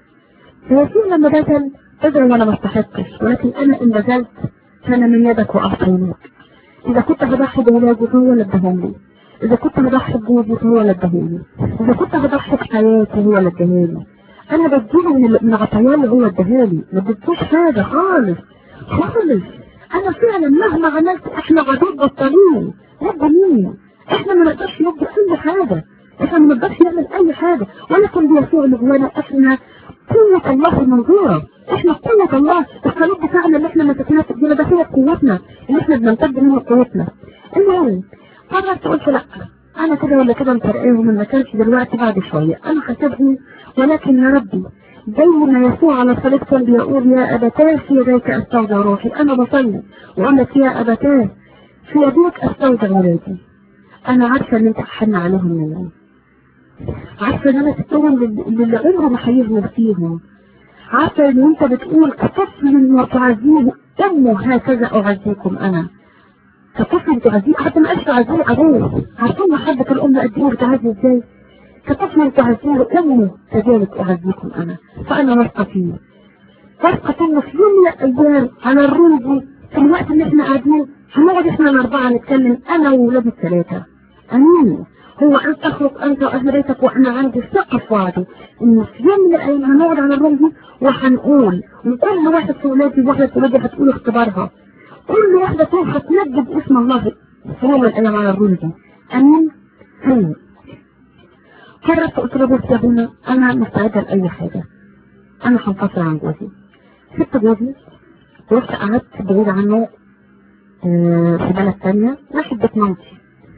فيسوع لما بذل بذل وانا ما استحقش ولكن انا ان بذلت كان من يدك واعطيناك إذا كنت هضحي بولادي هو اللي اداهم لي إذا كنت هضحي بجوزي هو اللي اداهم لي إذا كنت هضحي بحياتي هو اللي اداها لي انا بديله من من عطاياه اللي هو اداهالي ما اديتوش حاجه خالص خالص انا فعلا مهما عملت احنا عبيد بطالين رب مين احنا ما نقدرش ندي اي حاجه احنا ما نقدرش نعمل اي حاجه ولكن بيسوع اللي جوانا احنا قوة الله المنظورة احنا قوة الله الصليب بتاعنا اللي احنا مسكناه في الدنيا ده هي قوتنا اللي احنا بنمتد منه قوتنا المهم قررت قلت لا انا كده ولا كده مفرقاهم ما كانش دلوقتي بعد شوية انا هسيبهم ولكن يا ربي زي ما يسوع على الصليب كان بيقول يا ابتاه في يديك استودع روحي انا بصلي واقول لك يا ابتاه في يديك استودع ولادي انا عارفه ان انت حن عليهم مني عارفه ان انا سبتهم اللي عمره ما هيغلب فيهم عارفه ان انت بتقول كطفل وتعزيه امه هكذا اعزيكم انا كطفل تعزيه حتى ما قالش تعزيه ابوه عارفين محبه الام قد ايه بتعزي ازاي كطفل تعزيه امه كذلك اعزيكم انا فانا واثقه فيه واثقه انه في يوم من الايام على الروض في الوقت اللي احنا قاعدين هنقعد احنا الاربعه نتكلم انا وولادي الثلاثه امين هو أن تخرج أنت وأهل بيتك وأنا عندي ثقة في وعدي إن في يوم من الأيام هنقعد على الروم دي وهنقول وكل واحد في ولادي واحدة في ولادي هتقول اختبارها كل واحدة فيهم هتنجد اسم الله في يوم من الأيام على الروم دي أمين أمين قررت قلت له بص يا ابونا أنا مستعدة لأي حاجة أنا هنفصل عن جوزي سبت جوزي ورحت قعدت بعيد عنه آه في بلد تانية ناحية بيت مامتي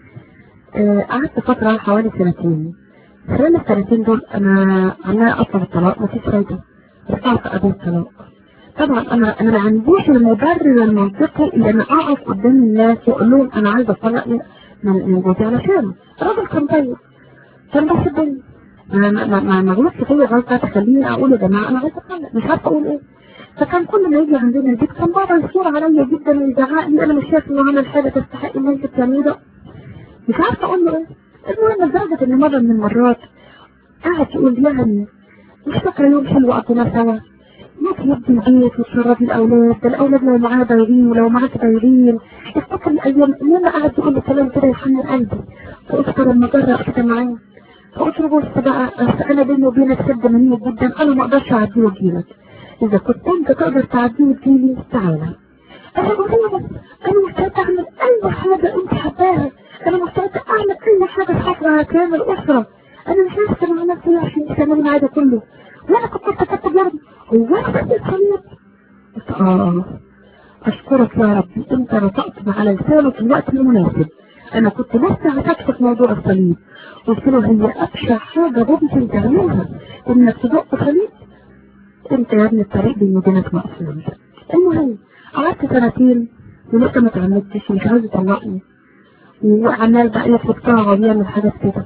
قعدت فترة حوالي سنتين خلال السنتين دول انا عمالة اطلب الطلاق مفيش فايدة رفعت قضية الطلاق طبعا انا انا ما عنديش المبرر المنطقي اللي انا اقف قدام الناس واقول لهم انا عايزة اتطلق من من جوزي علشان الراجل كان طيب كان بيحبني ما ما ما ما غلطت فيا غلطة تخليني اقول يا جماعة انا عايزة اتطلق مش عارفة اقول ايه فكان كل ما يجي عندنا البيت كان بابا يصور عليا جدا ويزعق لي انا مش شايف انه عمل حاجة تستحق ان انت تعمليه ده مش عارفه اقول له ايه المهم لدرجه ان مره من المرات قعد يقول يعني مش فاكره يوم حلو قضيناه سوا ممكن يبني البيت وتشربي الاولاد ده الاولاد لو معاه ضايعين ولو معاك ضايعين افتكر الايام المهم قعد يقول لي كلام كده يحنن قلبي فقلت لما جرأ كده معاه فقلت له بص بقى أصل انا بيني وبينك سد منيه جدا انا ما اقدرش اعديه واجيلك اذا كنت انت تقدر تعديه وتجيلي تعالى انا بقول انا مستعده اعمل اي حاجه انت حباها انا مستعده اعمل اي حاجه تحافظ على كيان الاسره انا مش هحسن على نفسي عشان تعملي معايا ده كله وانا كنت كتبت جربي هو انا بدي الصليب قلت اه اشكرك يا ربي انت نطقت على لسانه في الوقت المناسب انا كنت لسه هتكشف موضوع الصليب قلت له هي ابشع حاجه ممكن تعملها انك تدق صليب انت يا ابني الطريق بيني وبينك مقفول المهم قعدت سنتين ولسه ما اتعمدتش مش عايز يطلقني وعمال بقى يطلب طاعة ويعمل حاجات كده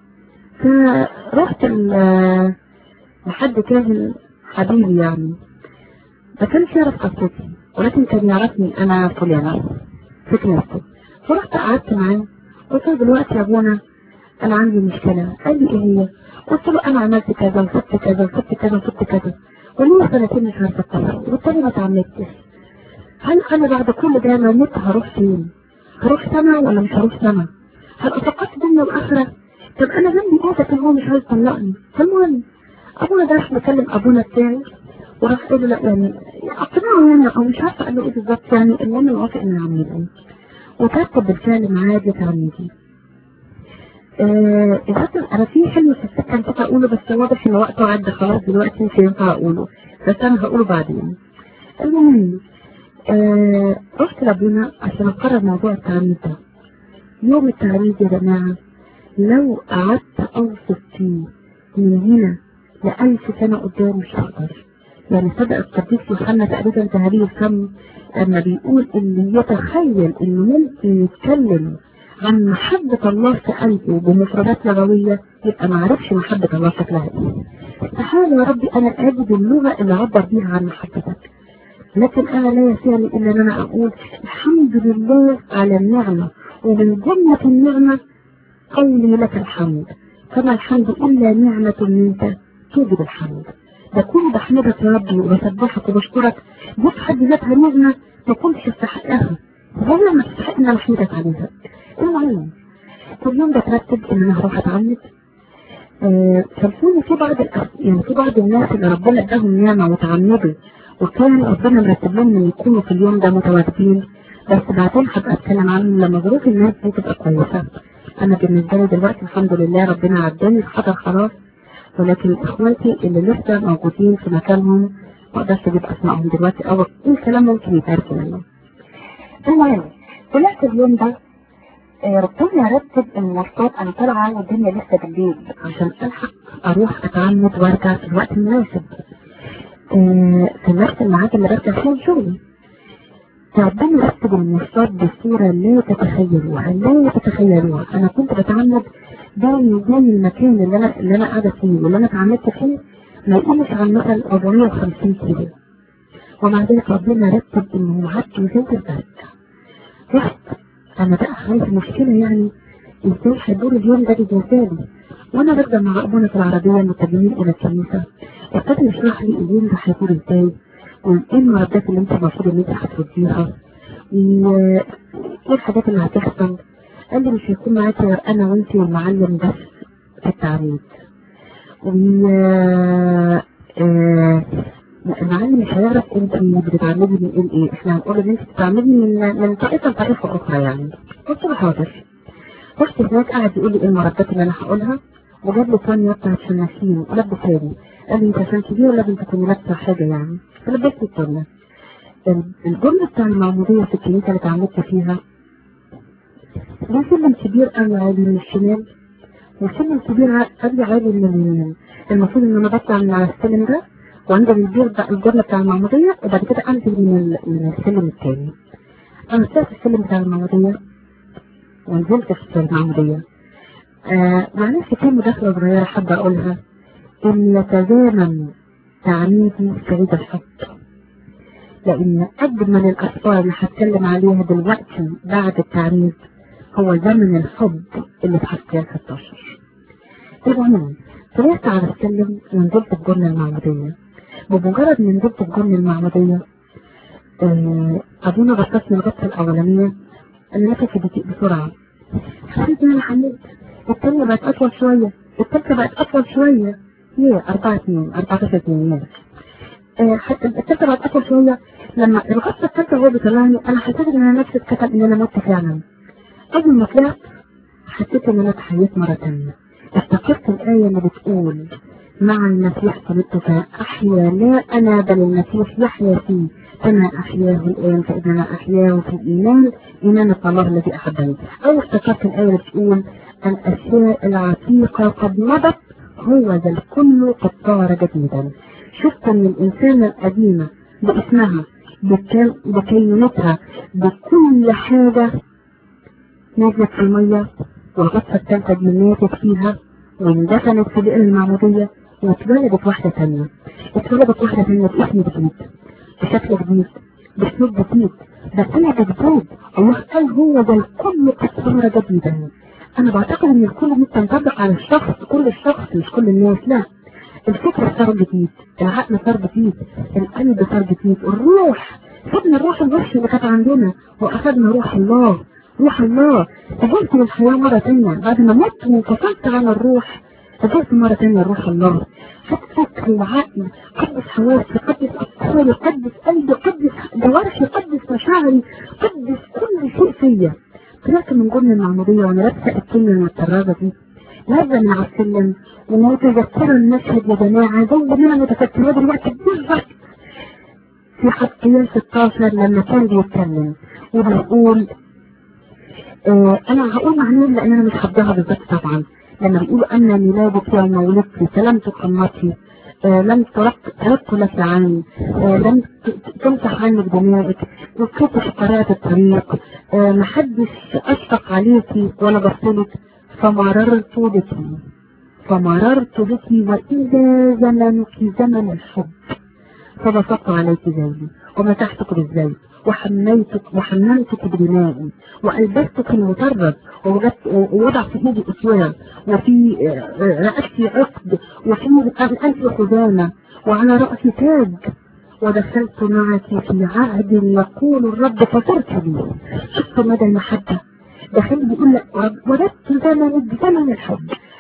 فرحت لحد كاهن حبيبي يعني ما كانش يعرف قصتي ولكن كان يعرفني انا فلانة في كنيسته فرحت قعدت معاه قلت له دلوقتي يا ابونا انا عندي مشكلة قال لي ايه هي قلت له انا عملت كذا وسبت كذا وسبت كذا وسبت كذا وليه سنتين مش عارفة اتطلق قلت له ما اتعمدتش هل انا بعد كل ده لو مت هروح فين هروح سما ولا مش هروح سما هل اتفقدت الدنيا والاخره طب انا ذنبي ايه كان هو مش عايز يطلقني فالمهم ابونا ده راح مكلم ابونا الثاني وراح قال له لا يعني اقنعه يعني او مش عارفه قال له ايه بالظبط يعني المهم وافق انه يعمل وكتب بالفعل معاه تعميدي آه انا في حلم في السكه نسيت اقوله بس واضح ان وقته عدى خلاص دلوقتي مش هينفع اقوله بس انا هقوله بعدين المهم آه رحت لابونا عشان اقرر موضوع التعميد ده يوم التعميد يا جماعة لو قعدت اوصف فيه من هنا لألف سنة قدام مش هقدر يعني صدق القديس يوحنا تقريبا ذهبي الفم لما بيقول اللي يتخيل انه ممكن يتكلم عن محبة الله في قلبه بمفردات لغوية يبقى ما عرفش محبة الله شكلها ايه. تعالى يا ربي انا اجد اللغة اللي عبر بيها عن محبتك. لكن انا لا يسعني الا ان انا اقول الحمد لله على النعمة ومن جملة النعمة قولي لك الحمد فما الحمد الا نعمة منك توجب الحمد بكون بحمدك يا ربي وبسبحك وبشكرك دي في حد ذاتها نعمة ما كنتش استحقها ولا ما تستحق ان انا احمدك عليها المهم كل يوم بترتب ان انا هروح اتعمد آه، فالفون في بعض الأس- يعني في بعض الناس اللي ربنا اداهم نعمة وتعمدوا وكان ربنا مرتب لهم ان يكونوا في اليوم ده متواجدين بس بعدين هبقى اتكلم عنهم لما ظروف الناس دي تبقى كويسة انا بالنسبة لي دلوقتي الحمد لله ربنا عداني الخطر خلاص ولكن اخواتي اللي لسه موجودين في مكانهم ما اقدرش اجيب اسمائهم دلوقتي او اي كلام ممكن يتعرف منه المهم طلعت اليوم ده آه، ربنا رتب المواصلات انا طالعه والدنيا لسه بالليل عشان الحق اروح اتعمد وارجع في الوقت المناسب آه، في نفس الميعاد اللي برجع فيه شغلي ربنا رتب المواصلات بصورة لا تتخيلوها لا تتخيلوها انا كنت بتعمد بيني وبين المكان اللي انا اللي انا قاعدة فيه واللي انا اتعمدت فيه ما يقلش عن مثلا 450 كيلو ومع ذلك ربنا رتب انه معدي وزي البرد رحت انا بقى عندي مشكلة يعني ازاي هيدور اليوم ده بالنسبة لي وانا راكبة مع ابونا في العربية متجهين الى الكنيسة ابتدى يشرح لي اليوم ده هيدور ازاي وايه المردات اللي انت المفروض ان انت هترديها وايه الحاجات اللي هتحصل قال لي مش هيكون معاكي غير انا وانت والمعلم بس في التعريض و آه، المعلم مش هيعرف انت بتتعمدي من ايه ايه احنا هنقول ان انت بتتعمدي من من طائفه لطائفه اخرى يعني قلت له حاضر رحت هناك قعد يقول لي ايه المردات اللي انا هقولها وجاب لي ثانيه بتاعت شماسين ولبسها قال لي انت عشان كبير لازم تكوني لابسه حاجه يعني فلبست الثانيه الجمله بتاع المعموديه في الكنيسه اللي اتعمدت فيها ده سلم كبير قوي عالي من الشمال وسلم كبير قوي عالي من اليمين المفروض ان انا بطلع من على السلم ده وانزل البير بقى الجمله بتاع المعموديه وبعد كده انزل من ال- من السلم الثاني انا طلعت السلم بتاع المعموديه ونزلت في المعموديه آه مع نفسي كان مداخله صغيره حابه اقولها ان يتزامن تعميدي في عيد الحب لان اجمل الاسرار اللي هتكلم عليها دلوقتي بعد التعميد هو زمن الحب اللي في حسيان 16 المهم طلعت على السلم ونزلت الجنة المعمودية بمجرد ما نزلت الجنة المعمودية آه، أبونا غطسني الغطسة الأولانية أنا نفسي بطيء بسرعة حسيت إن أنا حملت التانية بقت أطول شوية التالتة بقت أطول شوية هي أربعة اتنين أربعة اتنين يس. آه، حتى التالتة بقت أطول شوية لما الغطسة التالتة هو بيطلعني أنا حسيت إن أنا نفسي اتكتب إن أنا مت فعلا أول ما طلعت حسيت إن أنا اتحييت مرة تانية افتكرت الآية اللي بتقول مع المسيح صلبت فأحيا لا أنا بل المسيح يحيا فيه كما أحياه الآن فإننا أحياه في الإيمان إيمان الله الذي أحبني أو افتكرت الآية اللي بتقول الأشياء العتيقة قد مضت هو ذا الكل قد صار جديدا شفت أن الإنسانة القديمة باسمها بكي- بكينونتها بكل حاجة نزلت في المية والغطسة الثالثة دي ماتت فيها واندفنت في بئر المعمودية واتولدت واحدة تانية اتولدت واحدة تانية باسم جديد بشكل جديد باسلوب جديد بسنة جديد الله قال هو ده الكل قد صار جديدا انا بعتقد ان الكل دي تنطبق على الشخص كل الشخص مش كل الناس لا الفكر صار جديد العقل صار جديد القلب صار جديد الروح خدنا الروح الوحش اللي كانت عندنا واخدنا روح الله روح الله رجعت للحياة مرة تانية بعد ما مت وانفصلت عن الروح رجعت مرة تانية لروح الله خدت فكر وعقل قدس حواسي قدس أفكاري قدس قلبي قدس جوارحي قدس مشاعري قدس كل شيء فيا طلعت من جنة المعمودية وانا لابسة الكلمة المتطرزة دي نازلة من على السلم ومتذكرة المشهد يا جماعة زي ما انا متذكرة دلوقتي بالظبط في حسقيال 16 لما كان بيتكلم وبيقول آه انا هقول معنيين لان انا مش حافظاها بالظبط طبعا لما بيقولوا ان ميلادك يوم ولدت سلامتك امتي آه لم ترك ترك لك عين آه لم ت- ت- تمسح عنك دمائك وكنت في قراءة الطريق آه محدش اشفق عليكي ولا بصلك فمررت بك فمررت بك واذا زمنك زمن الحب فبسطت عليك زيدي ومسحتك بالزيت وحميتك وحممتك بدمائي والبستك المطرز ووجدت ووضع في ايدي اسوار وفي آه، آه، رأسي عقد وفي انف خزانة وعلى رأسي تاج ودخلت معك في عهد يقول الرب فصرت لي شفت مدى المحبة دخل بيقول لك وجدت زمن زمن الحب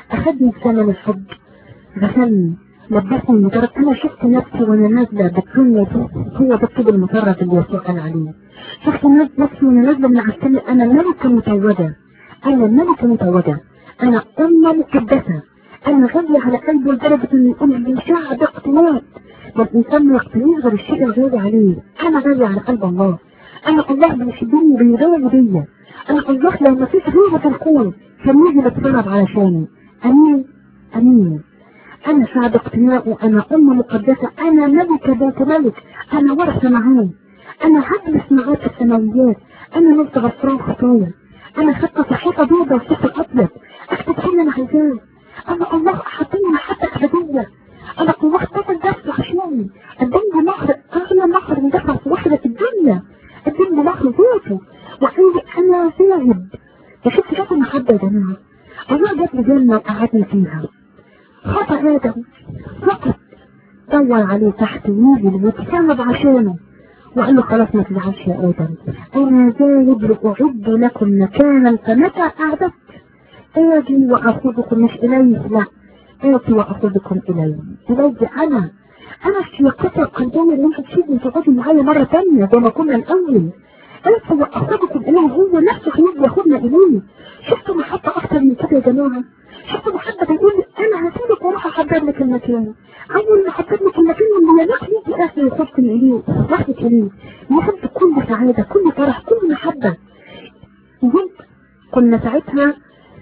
اخدني في زمن الحب غسلني لبسني المجرد انا شفت نفسي وانا نازله بالدنيا دي هو ده الطب المجرد اللي يسوع قال عليه شفت نفسي وانا نازله من على السلم انا ملكه متوجه انا ملكه متوجه انا امه مقدسه انا غاليه على قلبي لدرجه انه يقول لي شعب اقتناء ده الانسان ما يقتنيش غير الشيء الغالي عليه انا غاليه على قلب الله انا الله بيحبني وبيغالي بيا انا الله لو ما فيش غيره في الكون كان يجي يتصرف علشاني امين امين انا شعب اقتناء وانا ام مقدسة انا ملكة بيت ملك انا ورثة معاه انا هجلس معاه في السماويات انا نلت غفران خطايا انا خدت صحيفة بيضة وصفة ابيض اكتب كل انا عايزاه انا الله احطني محبة ابدية انا الله اختار الدرس عشاني اداني مهر اغلى مهر مدفع في وحدة الدنيا اداني مهر ذاته وقال لي انا ذاهب شفت شوف المحبة يا جماعة الله جاب لي جنة وقعدني فيها خطأ آدم فقط دور عليه تحت ويجي ويتسبب عشانه وقال له خلاص ما تزعلش يا آدم أنا ذاهب لأعد لكم مكانا فمتى أعددت آجي وأخذكم مش إليه لا آتي وأخذكم إليه إليه أنا أنا الشياقات القلبية اللي انتوا تشيلوا تقعدوا معايا مرة تانية زي ما كنا الأول آتي وأخذكم إليه هو نفسه هيجي ياخدنا إليه شفتوا محبة أكتر من كده يا جماعة شفتوا محبة بيقول لي أنا هسيبك وأروح أحضر لك المكان أول ما أحضر لك المكان لما يلاقي يجي أهلي ياخدني إليه واخدك إليه يحب كل سعادة كل فرح كل محبة وجد كنا ساعتها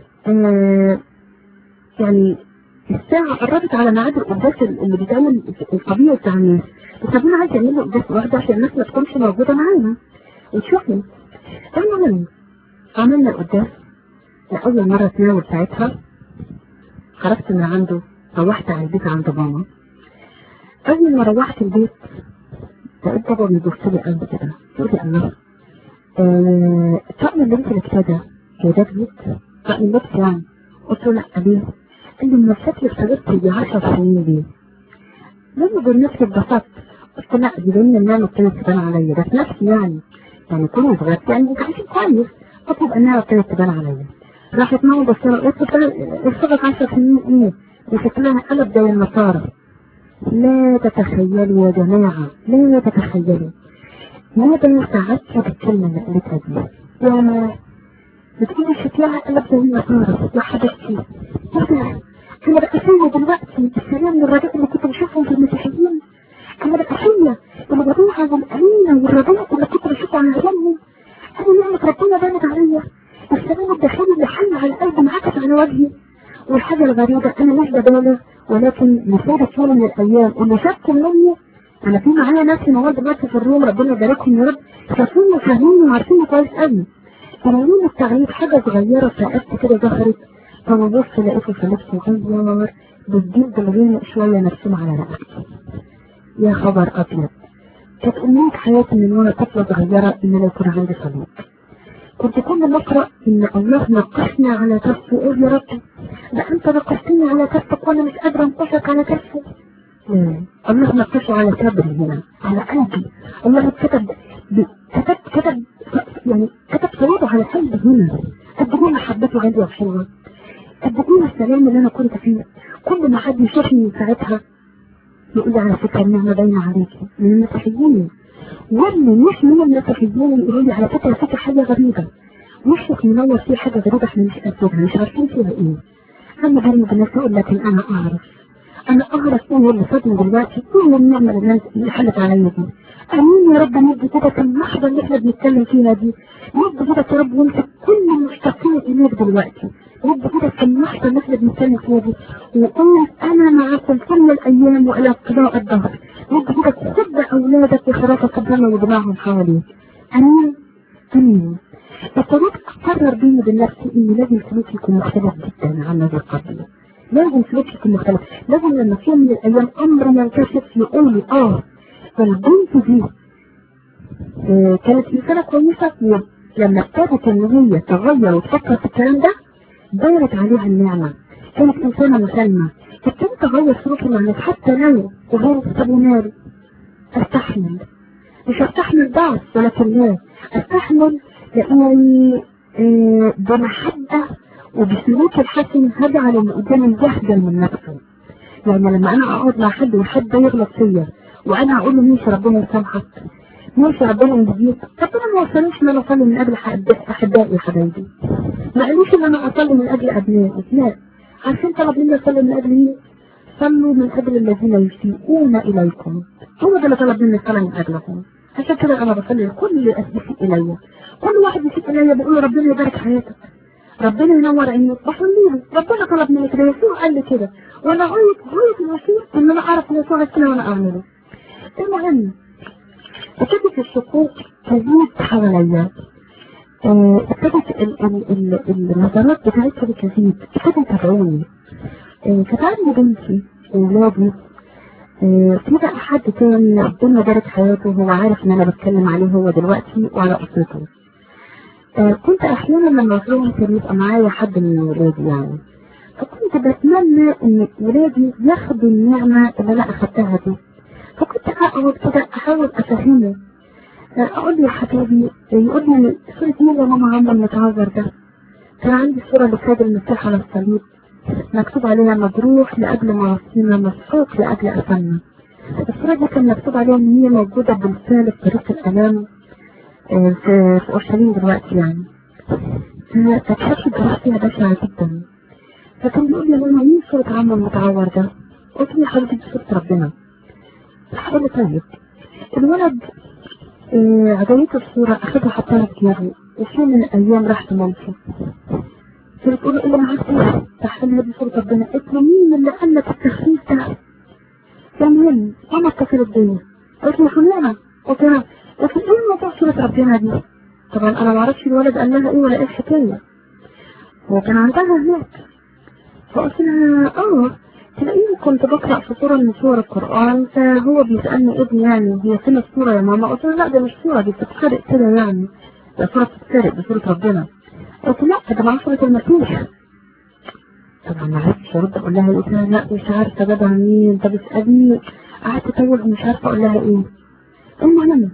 آه يعني الساعة قربت على ميعاد القداس اللي بيتعمل الطبيعي بتاع الناس بس ربنا عايز يعمل له قداس واحدة عشان الناس ما تكونش موجودة معانا وتشوفني المهم عملنا القداس لأول مرة اتناول ساعتها خرجت من عنده روحت على البيت عند ماما أول ما روحت البيت لقيت بابا بيبص لي قلب كده يقول لي الله آه طقم اللبس اللي كده هي ده بيت طقم اللبس يعني قلت له لا ليه؟ قال لي من شكلك صغرت يجي 10 سنين ليه؟ لما بقول نفسي اتبسطت قلت لا دي لان النعمة ابتدت تبان عليا ده في نفسي يعني يعني كل ما صغرت يعني عايشين كويس قلت يبقى النعمة ابتدت تبان عليا راحت ماما بص لها قلت لها ارتبط 10 سنين ايه؟ وشكلها قلب زي النصارى لا تتخيلوا يا جماعة لا تتخيلوا ماذا سعدت بالكلمة اللي قلتها دي يا بتقولي شكلها قلب زي النصارى يا حبيبتي ايه انا بقى فيا دلوقتي السلام والرجاء اللي كنت بشوفهم في المسيحيين انا بقى فيا الوديعة والأمينة والرجاء اللي كنت بشوفه عن عيالهم انا نعمة ربنا بانت عليا السلام الداخلي اللي حل على القلب انعكس على وجهي والحاجة الغريبة انا مش بدالة ولكن مصيبة يوم من الايام اللي شك مني انا في معايا ناس مواد دلوقتي في الروم ربنا يباركهم يا رب شافوني وفاهميني وعارفيني كويس قوي قالوا التغيير حاجة صغيرة فقدت كده ظهرت فببص لقيته في لبس صغير بالجلد الغامق شوية مرسوم على رقبتي يا خبر ابيض كانت امنية حياتي من وانا طفلة صغيرة ان انا يكون عندي صليب كنت كل ما اقرا ان الله نقشنا على كفه ايه يا رب ده انت نقشتني على كفك وانا مش قادره انقشك على كفه لا الله نقشه على صدري هنا على قلبي الله كتب كتب كتب يعني كتب صليبه على قلبي هنا قد ايه محبته عندي وحلوه قد ايه السلام اللي انا كنت فيه كل ما حد يشوفني ساعتها يقول لي على فكره النعمه باينه عليكي من المسيحيين واللي مش من المسيحيين يقولوا لي على فكره فيك حاجه غريبه وشك منور فيه حاجه غريبه احنا مش قادرينها مش عارفين فيها ايه انا بيني وبين نفسي اقول لكن انا اعرف انا اعرف ايه اللي فاتني دلوقتي ايه النعمه اللي حلت عليا دي امين يا رب ندي كده في اللحظه اللي احنا بنتكلم فيها دي ندي كده يا رب وامسك كل المشتاقين اليك دلوقتي ندي كده في اللحظه اللي احنا بنتكلم فيها دي وقول انا معكم كل الايام والى قضاء الدهر ندي كده تسد اولادك وخرافك ربنا وجماعهم حواليك امين امين ابتديت اقرر بيني وبين نفسي ان لازم سلوكي يكون مختلف جدا عن هذه القضيه لازم سلوكي يكون مختلف لازم لما في يوم من الايام امر ينكشف يقول لي اه البنت دي آه كانت انسانه كويسه لما ابتدت ان هي تغير وتفكر في الكلام ده دارت عليها النعمه كانت انسانه مسالمه ابتدت اغير سلوكي مع الناس حتى لو غير ابو ناري استحمل مش استحمل ضعف ولكن لا استحمل لاني آه بمحبه وبسلوك الحسن هجعل اللي قدامي يخجل من نفسه يعني لما انا اقعد مع حد وحد يغلط فيا وانا اقول له ماشي ربنا يسامحك ماشي ربنا يهديك ربنا ما وصلنيش ان انا اصلي من اجل احبائي يا حبايبي ما قالوش ان انا اصلي من اجل ابنائي لا عارفين طلب مني اصلي من اجل مين؟ صلوا من اجل الذين يسيئون اليكم هو ده اللي طلب مني الصلاه من اجلكم عشان كده انا بصلي لكل اسيء الي كل واحد يسيء الي بقول له ربنا يبارك حياتك ربنا ينور عينيك بصلي له ربنا طلب مني كده يسوع قال لي كده وانا غايه غايه الوسيله ان انا اعرف يسوع كده وانا اعمله المهم ابتدت الشكوك تزيد حواليا ابتدت النظرات بتاعتها بتزيد ابتدت تدعوني كانت عندي بنتي وولادي في بقى حد تاني ربنا بارك حياته هو عارف ان انا بتكلم عليه هو دلوقتي وعلى اسرته كنت احيانا لما اروح كان يبقى معايا حد من ولادي يعني فكنت بتمنى ان ولادي ياخدوا النعمة اللي انا اخدتها دي فكنت اقعد كده احاول افهمه اقول له يا حبيبي يقول لي صورة مين يا ماما عم المتعذر ده كان عندي صورة لسيد المسيح على الصليب مكتوب عليها مجروح لأجل معاصينا مسحوق لأجل أثمنا الصورة دي كان مكتوب عليها إن هي موجودة بالفعل في طريق الألام في في أورشليم دلوقتي يعني فكانت الجراح فيها بشعة جدا فكان بيقول لي يا ماما مين صورة عم المتعور ده؟ قلت له يا حبيبتي دي صورة ربنا قال لي طيب الولد آه عجبته الصورة أخدها حطها في جيبه وفي من الأيام راح لمامته فبتقول له اللي معاك ايه؟ تحلها دي صورة ربنا قلت له مين اللي قال لك التخفيف ده؟ المهم ماما اتصلت بيا قلت له فلانة قلت لها لكن ايه موضوع صورة ربنا دي؟ طبعا انا ما اعرفش الولد قال لها ايه ولا ايه الحكاية هو كان عندها هناك فقلت لها اه تلاقيني كنت بقرأ في صورة من صور القرآن فهو بيسألني ابني يعني هي فين الصورة يا ماما قلت له لا ده مش صورة دي بتتسرق كده يعني ده صورة بتتسرق دي صورة ربنا قلت لا ده مع صورة المسيح طبعا ما عرفتش ارد اقول لها ايه لا مش عارفة جابها منين طب اسألني قعدت اتوه ومش عارفة اقول لها ايه المهم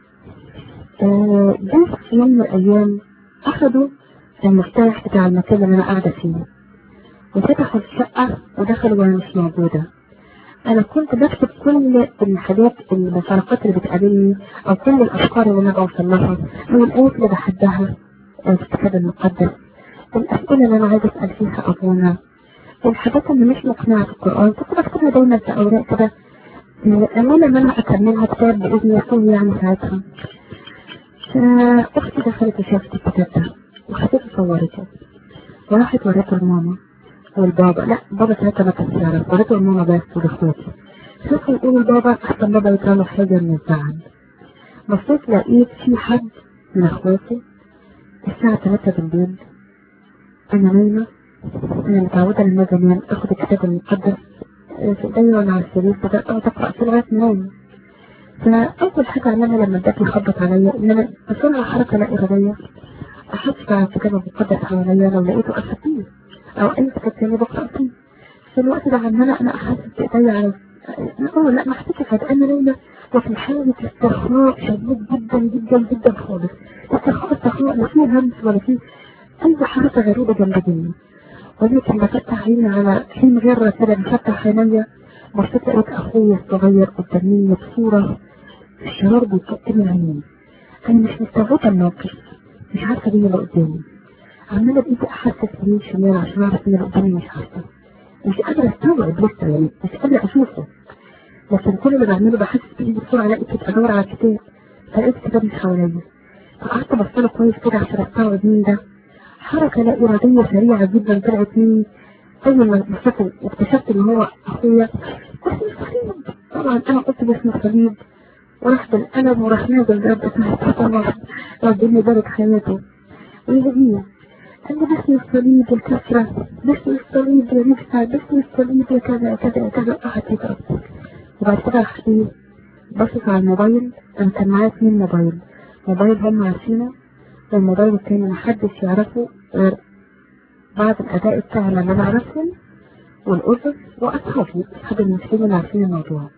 آه ده في يوم من الايام اخدوا المفتاح بتاع المكان اللي انا قاعدة فيه وفتحوا الشقة ودخلوا وانا مش موجودة انا كنت بكتب كل الحاجات المفارقات اللي بتقابلني او كل الافكار اللي انا بوصل لها او الايات اللي بحبها في الكتاب المقدس الاسئلة اللي انا عايزة اسأل فيها ابونا الحاجات اللي مش مقنعة في القرآن كنت بكتبها دايما في اوراق كده امانة ان انا اكملها كتاب باذن يكون يعني ساعتها فاختي دخلت وشافت الكتاب ده وخدته صورته وراحت وريته لماما والبابا لا بابا ساعتها ما كانش يعرف وريته لماما بس ولاخواتي شوفوا يقولوا لبابا احسن بابا يطلع حاجة من الزعل بصيت لقيت في حد من اخواتي الساعة 3 بالليل انا نايمة انا متعودة لما انام اخد الكتاب المقدس في ايديا وانا على السرير كده اقعد اقرا فيه لغاية ما انام فاول حاجة اعملها لما الباب يخبط عليا ان انا بسرعة حركة لا ارادية احط على الكتاب المقدس حواليا لو لقيته اخديه او اي كتاب تاني بقرا فيه في الوقت ده عمالة انا احسس بايديا على اه لا ما حسيتش انا نايمة وفي حالة استرخاء شديد جدا جدا جدا خالص استرخاء استرخاء لا فيه همس ولا فيه اي حركة غريبة جنب جنبي ولكن بفتح عيني على حين غير كده بفتح عينيا بصيت لقيت اخويا الصغير قدامي بصورة الشرار بيكتم عيني انا مش مستوعبة الموقف مش عارفة مين اللي قدامي عمالة بايدي احسس يمين شمال عشان اعرف مين اللي قدامي مش عارفة مش قادرة استوعب لسه يعني مش قادرة اشوفه لكن كل اللي بعمله بحس بايدي بسرعة الاقي كنت ادور على الكتاب فلقيت كتاب مش حواليا فقعدت ابصله كويس كده عشان استوعب مين ده حركة لا إرادية سريعة جدا طلعت مني أول ما بصيته واكتشفت إن هو أخويا قلت الصليب طبعا أنا قلت باسم الصليب وراح بالقلم وراح نازل جاب اسمه طبعا ربنا يبارك حياته ويهديه قال لي باسم الصليب الكسرة باسم الصليب يا نفسها باسم الصليب يا كذا كذا كذا قعد يضرب وبعد كده راح ايه بصت على الموبايل انا كان معايا اتنين موبايل موبايل هم عارفينه والموبايل التاني محدش يعرفه غير بعض الأداء السهلة اللي أنا أعرفهم والأسس وأصحابي أصحاب المسلمين اللي عارفين الموضوع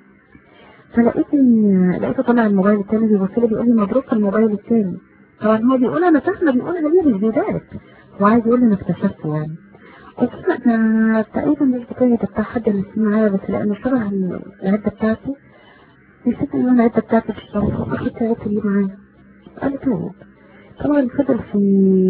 فلقيت إن لقيته طلع الموبايل التاني بيبص لي بيقول لي مبروك الموبايل التاني طبعا هو بيقول أنا فاهمة بيقول أنا ليه مش بيبارك وعايز يقول لي انا اكتشفته يعني قلت له انا تقريبا مش بتاعي ده بتاع حد اللي معايا بس لانه شبه العدة بتاعتي نسيت ان انا العدة بتاعتي في الشغل فاخدت العدة دي معايا قال لي طيب طبعا فضل في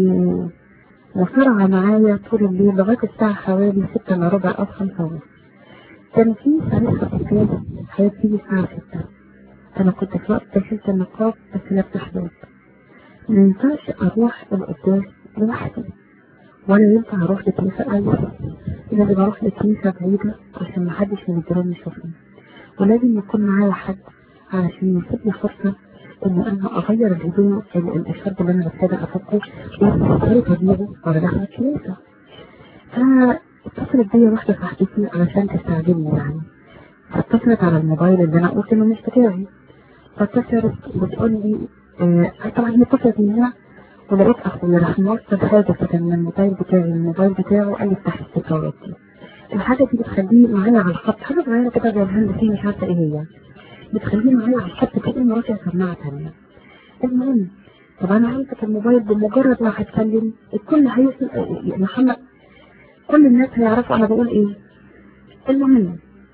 وصرع معايا طول الليل لغاية الساعة حوالي ستة الا ربع او خمسة ونص كان في فريق خطيتين هيبتدي الساعة ستة انا كنت في وقت شلت النقاب بس لابسة حدود ما ينفعش اروح القداس لوحدي ولا ينفع اروح لكنيسة قريبة لازم اروح لكنيسة بعيدة عشان محدش من الجيران يشوفني ولازم يكون معايا حد علشان يسيبني فرصة ان انا اغير الهدوء الشرب اللي انا ببتدى افكه وابتدي طبيعي وانا داخل الكنيسة فاتصلت بيا واحدة صاحبتي علشان تستعجلني يعني فاتصلت على الموبايل اللي انا قلت انه مش بتاعي فاتصلت بتقول لي آه طبعا هي اتصلت من هنا ولقيت اخويا راح موصل حاجة كده من الموبايل بتاعي للموبايل بتاعه قال لي افتح الستارات دي الحاجة دي بتخليه معايا على الخط حاجة صغيرة كده زي الهندسية مش عارفة ايه هي بتخليه معايا على الخط كأنه رافع سماعة تانية المهم طب انا همسك الموبايل بمجرد ما هتكلم الكل هيسمع محمد كل الناس هيعرفوا انا بقول ايه المهم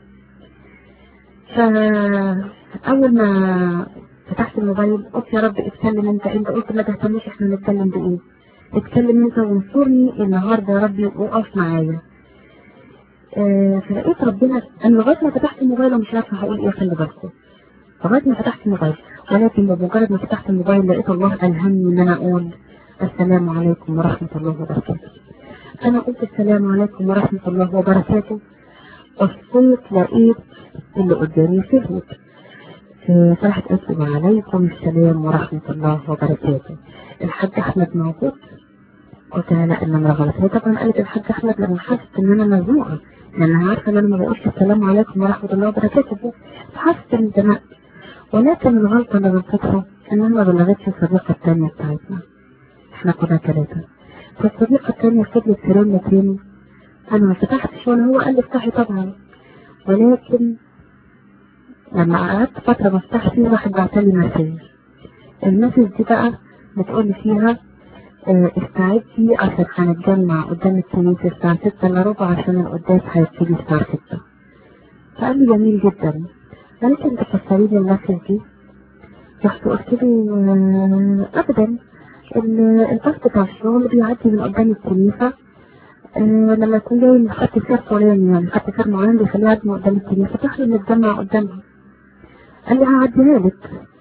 فاول ما فتحت الموبايل قلت يا رب اتكلم انت انت قلت ما تهتمش احنا نتكلم بايه اتكلم انت وانصرني النهارده يا ربي وقف معايا اه فلقيت ربنا انا لغايه ما فتحت الموبايل ومش عارفه هقول ايه خلي بالكم لغايه ما فتحت الموبايل ولكن بمجرد ما فتحت الموبايل لقيت الله الهمني ان انا اقول السلام عليكم ورحمه الله وبركاته انا قلت السلام عليكم ورحمه الله وبركاته الصوت لقيت اللي قدامي فهمت فراحت قلت وعليكم السلام ورحمة الله وبركاته الحاج أحمد موجود قلت لها لا النمرة غلط هي طبعا قالت الحاج أحمد لما حست إن أنا مزنوقة لأن أنا عارفة إن أنا ما بقولش السلام عليكم ورحمة الله وبركاته فحست إن اتزنقت ولكن الغلطة اللي غلطتها إن أنا ما بلغتش الصديقة التانية بتاعتنا إحنا كنا ثلاثة فالصديقة التانية فضلت ترن تاني أنا ما فتحتش ولا هو قال لي افتحي طبعا ولكن لما قعدت فترة بفتح فيه واحد بعتلي مسج المسج دي بقى بتقول فيها اه استعدي عشان هنتجمع قدام الكنيسة الساعة ستة الا ربع عشان القداس هيبتدي الساعة ستة فقال لي جميل جدا ممكن تفسري لي المسج دي رحت قلت له اه ابدا الباص بتاع الشغل بيعدي من قدام الكنيسة اه لما يكون جاي من خط سير فلاني يعني خط سير معين بيخليه يعدي من قدام الكنيسة فاحنا نتجمع قدامها قال لي هعديها لك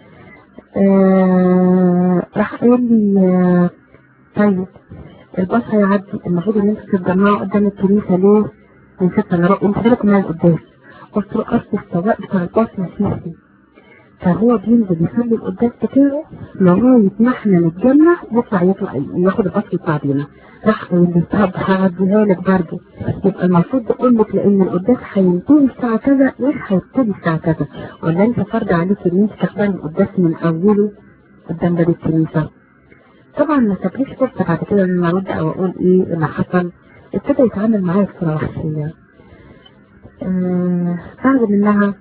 آه راح قال لي آه طيب الباص هيعدي المفروض ان انتوا تتجمعوا قدام الكنيسة ليه؟ من ستة الا ربع انت بالك من القداس قلت له اصل السواق بتاع الباص مسيحي فهو بينزل يصلي القداس بتاعه لغاية ما احنا نتجمع يطلع يطلع ياخد الباص يطلع بينا راح قال لي طب هعديها لك برضه يبقى المفروض اقول لك لان القداس هينتهي الساعة كذا مش هيبتدي الساعة كذا ولا انت فرض عليك ان انت تحضري القداس من اوله قدام باب الكنيسة طبعا ما سابليش فرصة بعد كده ان انا ارد او اقول ايه اللي حصل ابتدى يتعامل معايا بصورة وحشية آه بعد منها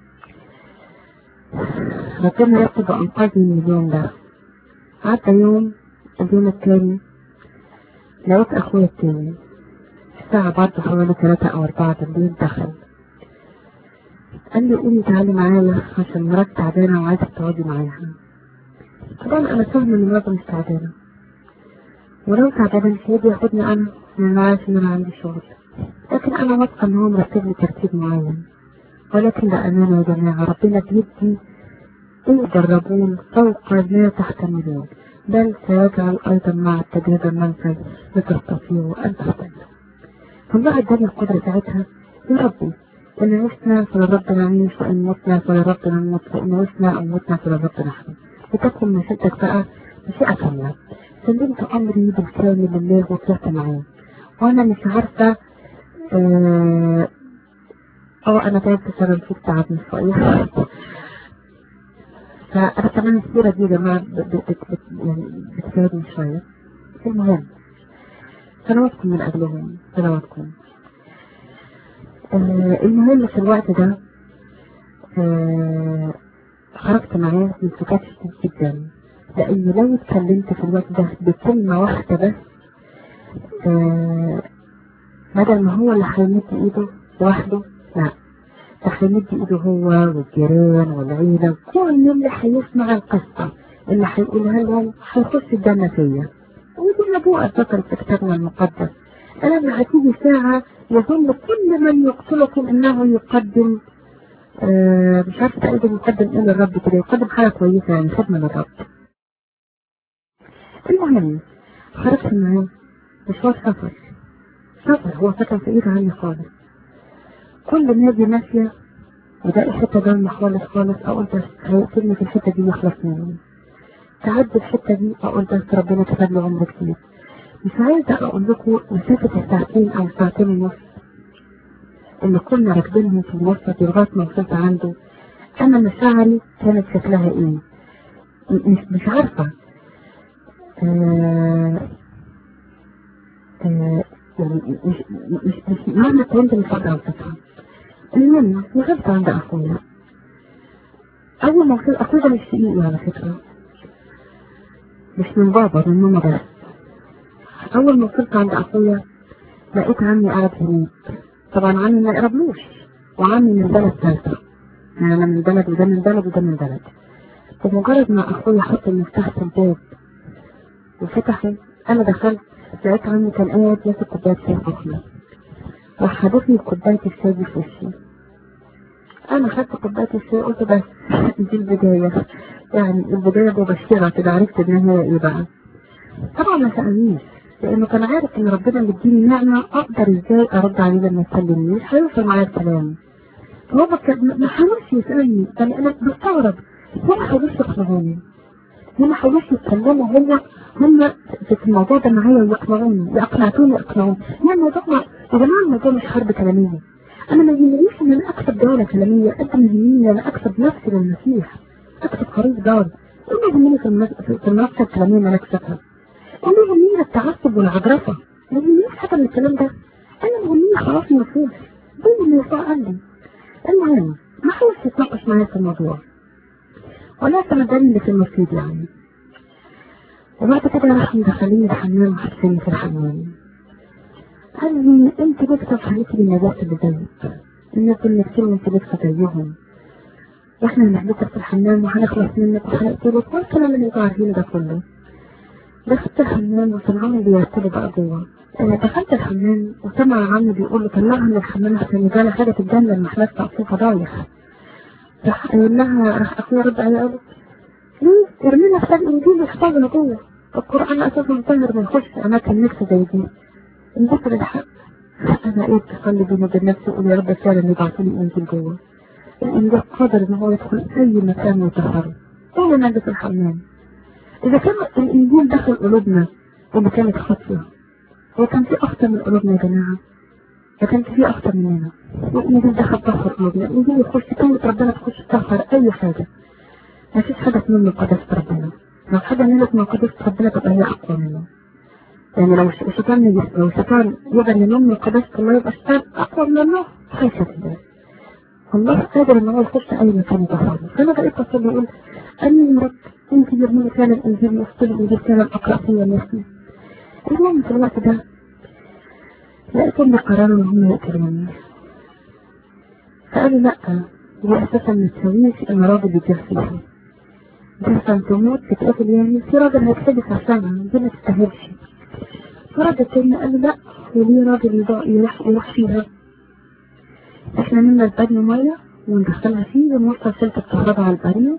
ربنا يكتب وانقذني من اليوم ده عدى يوم اليوم التاني لقيت اخويا التاني الساعة برضه حوالي ثلاثة او اربعة بالليل دخل قال لي قومي تعالي معايا عشان مرات تعبانة وعايزة تقعدي معاها طبعا انا فاهمة ان مرات مش تعبانة ولو تعبانة مش هيجي ياخدني انا لان انا عارف ان انا عندي شغل لكن انا واثقة ان هو مرتب لي ترتيب معين ولكن بأمانة يا جماعة ربنا بيدي تجربون فوق ما تحتملون بل سيجعل أيضا مع التجربة المنفذ لتستطيعوا أن تحتملوا فالله اداني القدرة ساعتها يا ربي إن عشنا فلرب نعيش وإن متنا فلرب نموت وإن عشنا أو متنا فلرب نحن لتكن مشيئتك بقى مشيئة كاملة سلمت أمري بالكامل لله وطلعت معاه وأنا مش عارفة آه اه انا تعبت بسبب في تعبني شوية فانا كمان السيرة دي يا جماعة يعني بتساعدني شوية المهم صلواتكم من اجلهم صلواتكم آه المهم في الوقت ده آه خرجت معاه من سكات شديد جدا لان لو اتكلمت في الوقت ده بكلمة واحدة بس آه بدل ما هو اللي هيمد ايده لوحده لا ده هيمد ايده هو والجيران والعيلة كل اللي هيسمع القصة اللي هيقولها لهم هيخش الجنة فيا ودي ابوه ذكر في كتابنا المقدس لما هتيجي ساعة يظن كل من يقتلكم انه يقدم آه مش عارفة تقريبا يقدم ايه للرب كده يقدم حاجة كويسة يعني خدمة للرب المهم خرجت معاه مشوار سفر سفر هو سكن في ايد عني خالص كل ما اجي ماشية ولاقي حتة ضلمة خالص خالص اقول بس هيقتلني في الحتة دي يخلص مني تعدي الحتة دي اقول بس ربنا كتب لي عمر كتير مش عايزة اقول لكم مسافة الساعتين او ساعتين ونص اللي كنا راكبينهم في الوسط لغاية ما وصلت عنده انا مشاعري كانت شكلها ايه مش مش عارفة آه آه يعني مش مش مش معنى الكلام ده مش قادرة اوصفها المهم وصلت عند اخويا اول ما وصلت اخويا ده مش شقيقي على فكرة مش من بابا من ماما بس اول ما وصلت عند اخويا لقيت عمي قاعد هناك طبعا عمي ما يقربلوش وعمي من بلد ثالثة يعني انا من بلد وده من بلد وده من بلد بمجرد ما اخويا حط المفتاح في الباب وفتحه انا دخلت لقيت عمي كان قاعد ياخد كوباية شاي سخنة راح حدفني كوباية الشاي دي في وشي انا خدت كوباية الشاي قلت بس دي البداية يعني البداية مبشرة كده عرفت ان هي ايه بقى طبعا ما سألنيش لانه كان عارف ان ربنا مديني نعمة اقدر ازاي ارد عليه لما يكلمني مش هيوصل معايا الكلام هو ما حاولش يسألني يعني انا بستغرب هو ما حاولش يقنعوني هو ما حاولش يتكلموا هو هم في الموضوع ده معايا يقنعوني يقنعتوني يقنعوني يعني الموضوع يا جماعة الموضوع مش حرب كلامية انا ما يهمنيش ان انا اكسب دولة كلامية قد ما يهمني ان انا اكسب نفسي للمسيح اكسب خريج دار ايه اللي يهمني في النفس الكلامية ان انا اكسبها انا يهمني التعصب والعجرفة ما يهمنيش حاجة من الكلام ده انا يهمني خلاص النفوس دي اللي يسوع قال لي المهم ما حاولش يتناقش معايا في الموضوع ولا تمدني اللي في المسجد يعني وبعد كده راح مدخليني الحمام وحسني في الحمام قال لي انت لسه في حياتي بالنجاة اللي زيك الناس اللي كتير انت لسه زيهم واحنا هنحبسك في الحمام وهنخلص منك وهنقتلك والكلام اللي انتوا عارفينه ده كله دخلت الحمام وسمعوني بيرتلوا بقى جوه انا دخلت الحمام وسمع عمي بيقول له طلعها من الحمام عشان يجالي حاجه تتجنن ما احناش تقصير فضايح راح قايل لها راح اخويا رد عليها قال ليه ارمي لها كتاب انجيل واحفظها جوه القران اساسا طاهر ما يخش اماكن نفس زي دي انبسط الحق انا ايه تصلي بيني وبين نفسي اقول يا رب فعلا يبعثوا لي انجيل جوه الانجيل قادر ان هو يدخل اي مكان ويطهره ايه اللي في الحمام إذا كان الإنجيل دخل قلوبنا وما كانت خطوة هو كان في أخطر من قلوبنا يا جماعة ما كانش في أخطر مننا الإنجيل دخل طهر قلوبنا الإنجيل يخش كلمة ربنا تخش تطهر أي حاجة ما فيش حاجة اسمها من قداسة ربنا لو حاجة نزلت من قداسة ربنا تبقى هي أقوى منه يعني لو الشيطان نجس لو الشيطان يقدر ينام من قداسة الله يبقى الشيطان أقوى من الله خايفة الله الله قادر ان هو يخش اي مكان يطهره فانا بقيت اصلي اقول امين يا رب انت جبني فعلا انجيل يختل انجيل فعلا اقرا فيا نفسي المهم في الوقت ده لقيتهم قرروا ان هم يقتلوني فقالوا لا دي اساسا ما تسويش ان راجل يجيب فيها دي عشان تموت تتقتل يعني في راجل هيتحبس عشانها دي ما تستاهلش فرد تاني قال لا وليه راجل يروح يروح فيها احنا نملى البانيو مية وندخلها فيه ونوصل سلك الكهرباء على البانيو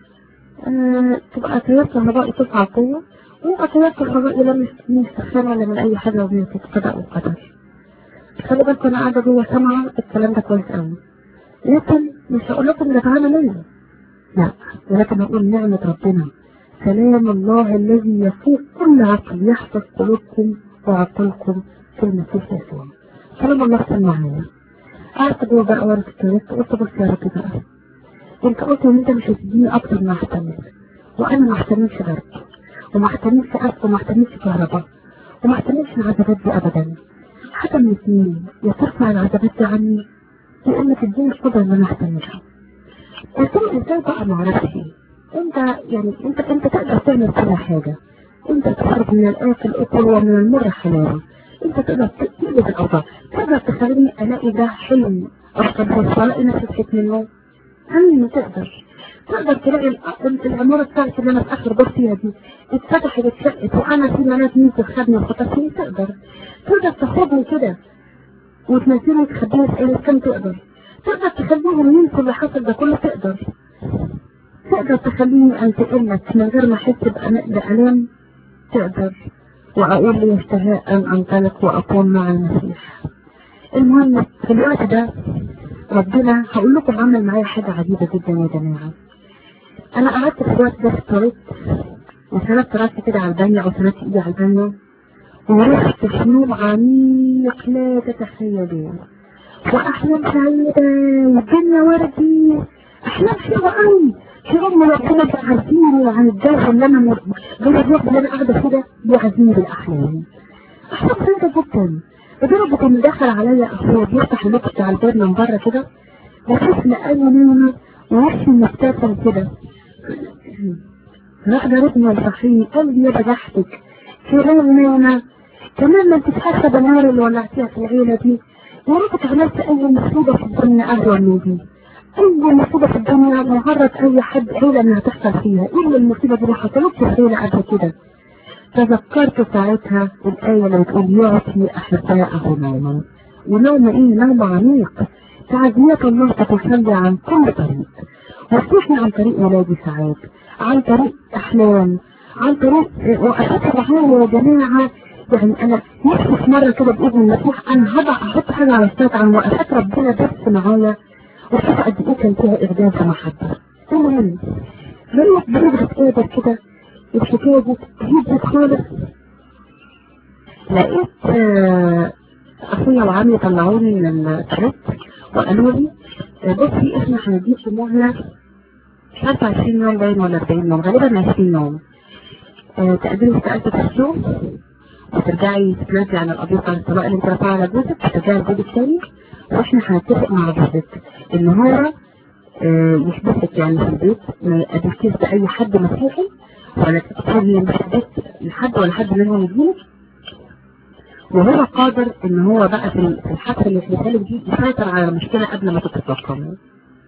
آه تبقى تيار كهربائي تسعة قوة ويبقى تيار كهربائي لا مش سخان ولا من أي حاجة وميتة قضاء وقدر خلي بالكم أنا قاعدة جوه سامعة الكلام ده كويس أوي لكن مش هقول لكم ده تعالى مني لا ولكن هقول نعمة ربنا سلام الله الذي يفوق كل عقل يحفظ قلوبكم وعقلكم في المسيح يسوع سلام الله كان معايا قعدت جوه بقى ورا الكتاب قلت بص يا رب بقى انت قلت ان انت مش هتديني اكتر ما احتمل وانا ما احتملش برد وما احتملش اكل وما احتملش كهرباء وما احتملش العذابات دي ابدا حاجه من اثنين يا ترفع العذابات دي عني يا اما تديني القدره ان انا احتملها قلت له ازاي بقى ما اعرفش انت يعني انت انت تقدر تعمل كل حاجه انت تخرج من الاكل اكل ومن المر حلاوه انت تقدر تقلب الاوضاع تقدر تخليني الاقي ده حلم ارتبط والاقي نفسي صحيت منه ايوه تقدر تقدر تلاقي ال- العمارة بتاعتي اللي انا في اخر دور فيها دي اتفتحت اتشقت وانا في منات مين تخدني وخطفني تقدر تقدر تاخدني كده وتنزلني تخبيني في اي مكان تقدر تقدر تخليهم ينسوا اللي حصل ده كله تقدر تقدر تخليني انتقل لك من غير ما احس بأم- بألام تقدر واقول لي اشتهاء ان انطلق واكون مع المسيح المهم في الوقت ده ربنا هقول لكم عمل معايا حاجة عجيبة جدا يا جماعة انا قعدت في الوقت ده في الطريق وسندت راسي كده على البانيو او سندت ايدي على البانيو ورحت في نوم عميق لا تتخيلون واحلام سعيدة والدنيا وردي احلام حلوة قوي في رغم ربنا بيعزيني عن الجو اللي انا م- غير الوقت اللي انا قاعدة فيه ده بيعزيني بالاحلام احلام سعيدة جدا لدرجة ان دخل عليا اخويا بيفتح اللوك بتاع الباب من بره كده بشوف لقاني نايمة ووشي مبتسم كده راح ضربني وصحيني قال لي يا بجحتك فلان نايمة كمان ما انتش حاسة بالنار اللي ولعتيها في العيلة دي يا ريتك عملت اي مصيبة في الدنيا اهون من دي اي مصيبة في الدنيا مجرد اي حد عيلة انها تحصل فيها ايه اللي المصيبة دي ما حصلتش في عيلة قبل كده تذكرت ساعتها الآية اللي بتقول يعطي أحباءه نوما ونوم إيه نوم عميق تعزية الله تتخلى عن كل طريق وخصوصا عن طريق ولادي ساعات عن طريق أحلام عن طريق وقفات معايا يا جماعة يعني أنا نفسي في مرة كده بإذن المسيح أنا هضع أحط حاجة على السات عن وقفات ربنا بس معايا وشوف قد إيه كان فيها إعجاز ومحبة المهم لقيت بنبرة قادر كده الحكاية دي هدت خالص لقيت آه، اخويا وعمي طلعوني من الطريق وقالوا لي آه، بصي احنا هنديكي مهلة مش عارفة 20 يوم باين ولا 40 يوم غالبا 20 يوم آه، تقدمي استقالتك في السوق وترجعي تتنازلي عن القضية بتاع الطلاق اللي انت رافعها على جوزك وترجعي لجوزك تاني واحنا هنتفق مع جوزك ان هو آه، يحبسك يعني في البيت ما يقابلكيش بأي حد مسيحي ولا تدخلي محبس لحد ولا حد منهم يجيلك وهو قادر ان هو بقى في في الحادثه اللي في لك دي يسيطر على المشكله قبل ما تتفاقم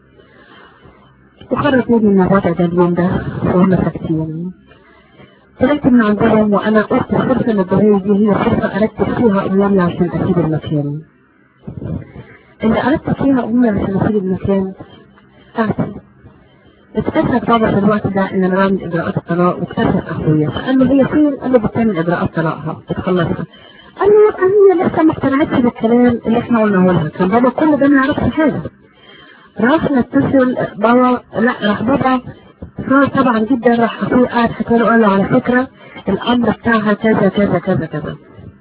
وخرج مني من الوضع ده اليوم ده وهم ساكتين طلعت من عندهم وانا قلت الفرصه اللي ادوها دي هي فرصه اركز فيها ايامي عشان اسيب المكان اللي اركز فيها امي عشان اسيب المكان اعتي اكتشف بابا في الوقت ده ان انا بعمل اجراءات الطلاق واكتشف اخويا فقال له هي فين؟ قال له بتعمل اجراءات طلاقها بتخلصها قال له يبقى هي لسه ما اقتنعتش بالكلام اللي احنا قلناه لها كان بابا كل ده ما يعرفش حاجه راح نتصل بابا لا راح بابا صار طبعا جدا راح اخويا قاعد حكى له قال له على فكره الامر بتاعها كذا كذا كذا كذا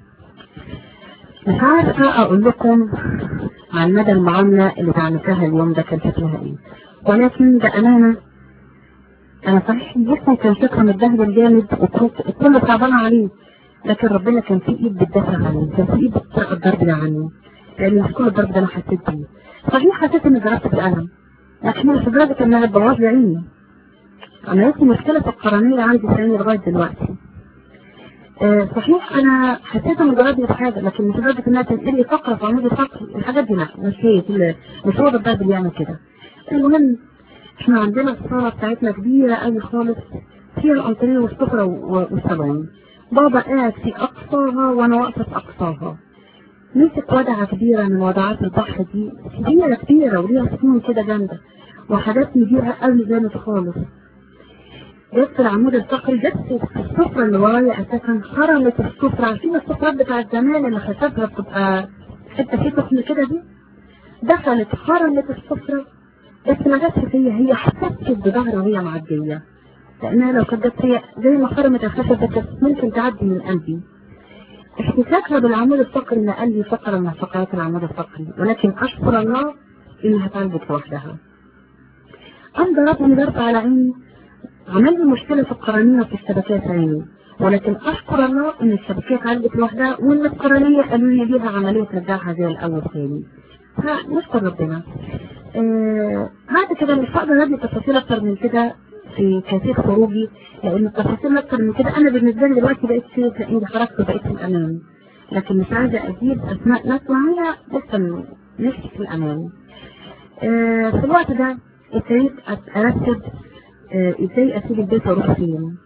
مش عارفه اقول لكم عن مدى المعامله اللي عملتها اليوم ده كان شكلها ايه ولكن بامانه انا صحيح جسمي كان شكله متبهدل جامد وكنت الكل صعبان عليه لكن ربنا كان في ايد بتدافع عني كان في ايد بتسرق الضرب ده عني لان مش كل الضرب ده انا حسيت بيه صحيح حسيت اني ضربت بالقلم لكن مش لدرجه انها تبوظ لي عيني انا لسه مشكله في القرنيه عندي في عيني لغايه دلوقتي آه صحيح انا حسيت اني ضربني بحاجه لكن مش لدرجه انها تنقل لي فقره في عمودي فقري الحاجات دي لا مش هي دي- مش هو ده الضرب اللي يعمل كده المهم احنا عندنا الصالة بتاعتنا كبيرة قوي خالص فيها الأنتريه والسفرة و- والصالون بابا قاعد في أقصاها وأنا واقفة في أقصاها مسك ودعة كبيرة من وضعات البحر دي كبيرة كبيرة وليها سنون كده جامدة وحاجات نبيعة قوي جامد خالص جت في العمود الفقري جت في السفرة اللي ورايا أساسا خرمت السفرة عارفين السفرات بتاعت زمان اللي خشبها بتبقى حتة فيه تخن كده دي دخلت خرمت السفرة بس ما جاتش فيا هي حسيت بظهري وهي معدية لأنها لو كانت جت فيا زي ما خرمت الخشب ده كانت ممكن تعدي من قلبي احتكاكها بالعمود الفقري نقل لي فقرة من فقرات العمود الفقري ولكن أشكر الله إنها اتعالجت لوحدها قام ضربني ضرب على عيني عمل لي مشكلة في القرنية وفي الشبكية في عيني ولكن أشكر الله إن الشبكية اتعالجت لوحدها وإن القرنية قالوا لي ليها عملية ترجعها زي الأول تاني فنشكر ربنا آه بعد كده مش هقدر ادي تفاصيل اكتر من كده في كيفيه خروجي لان التفاصيل اكتر من كده انا بالنسبه لي دلوقتي بقيت في اني خرجت وبقيت في الامان لكن مش عايزة أجيب أسماء ناس معايا لسه مش في الأمان آه في الوقت ده ابتديت أرتب آه ازاي أسيب البيت وأروح فين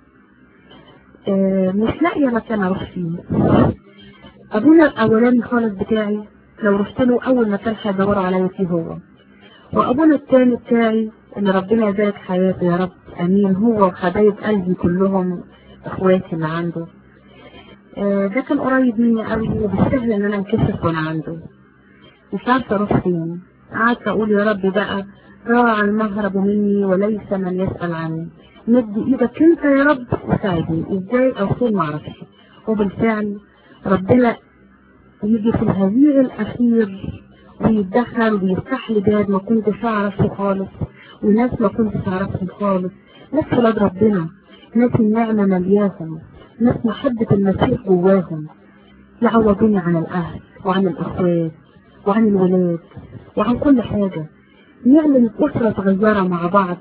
آه مش لاقية مكان أروح فيه أبونا الأولاني خالص بتاعي لو رحت له أول مكان هيدوروا عليا فيه هو وأبونا التاني بتاعي اللي ربنا يبارك حياته يا رب أمين هو وحبايب قلبي كلهم إخواتي اللي عنده آه ده كان قريب مني قوي وبالسهل إن أنا انكشف وأنا عنده مش عارفة أروح فين قعدت أقول يا رب بقى راعى المهرب مني وليس من يسأل عني مد إيدك أنت يا رب وساعدني إزاي أو فين معرفش وبالفعل ربنا يجي في الهزيع الأخير ويتدخل ويفتح لي باب ما كنتش أعرفه خالص وناس ما كنتش أعرفهم خالص ناس ولاد ربنا ناس النعمة ملياهم ناس محبة المسيح جواهم يعوضوني عن الأهل وعن الأخوات وعن الولاد وعن كل حاجة نعمل أسرة صغيرة مع بعض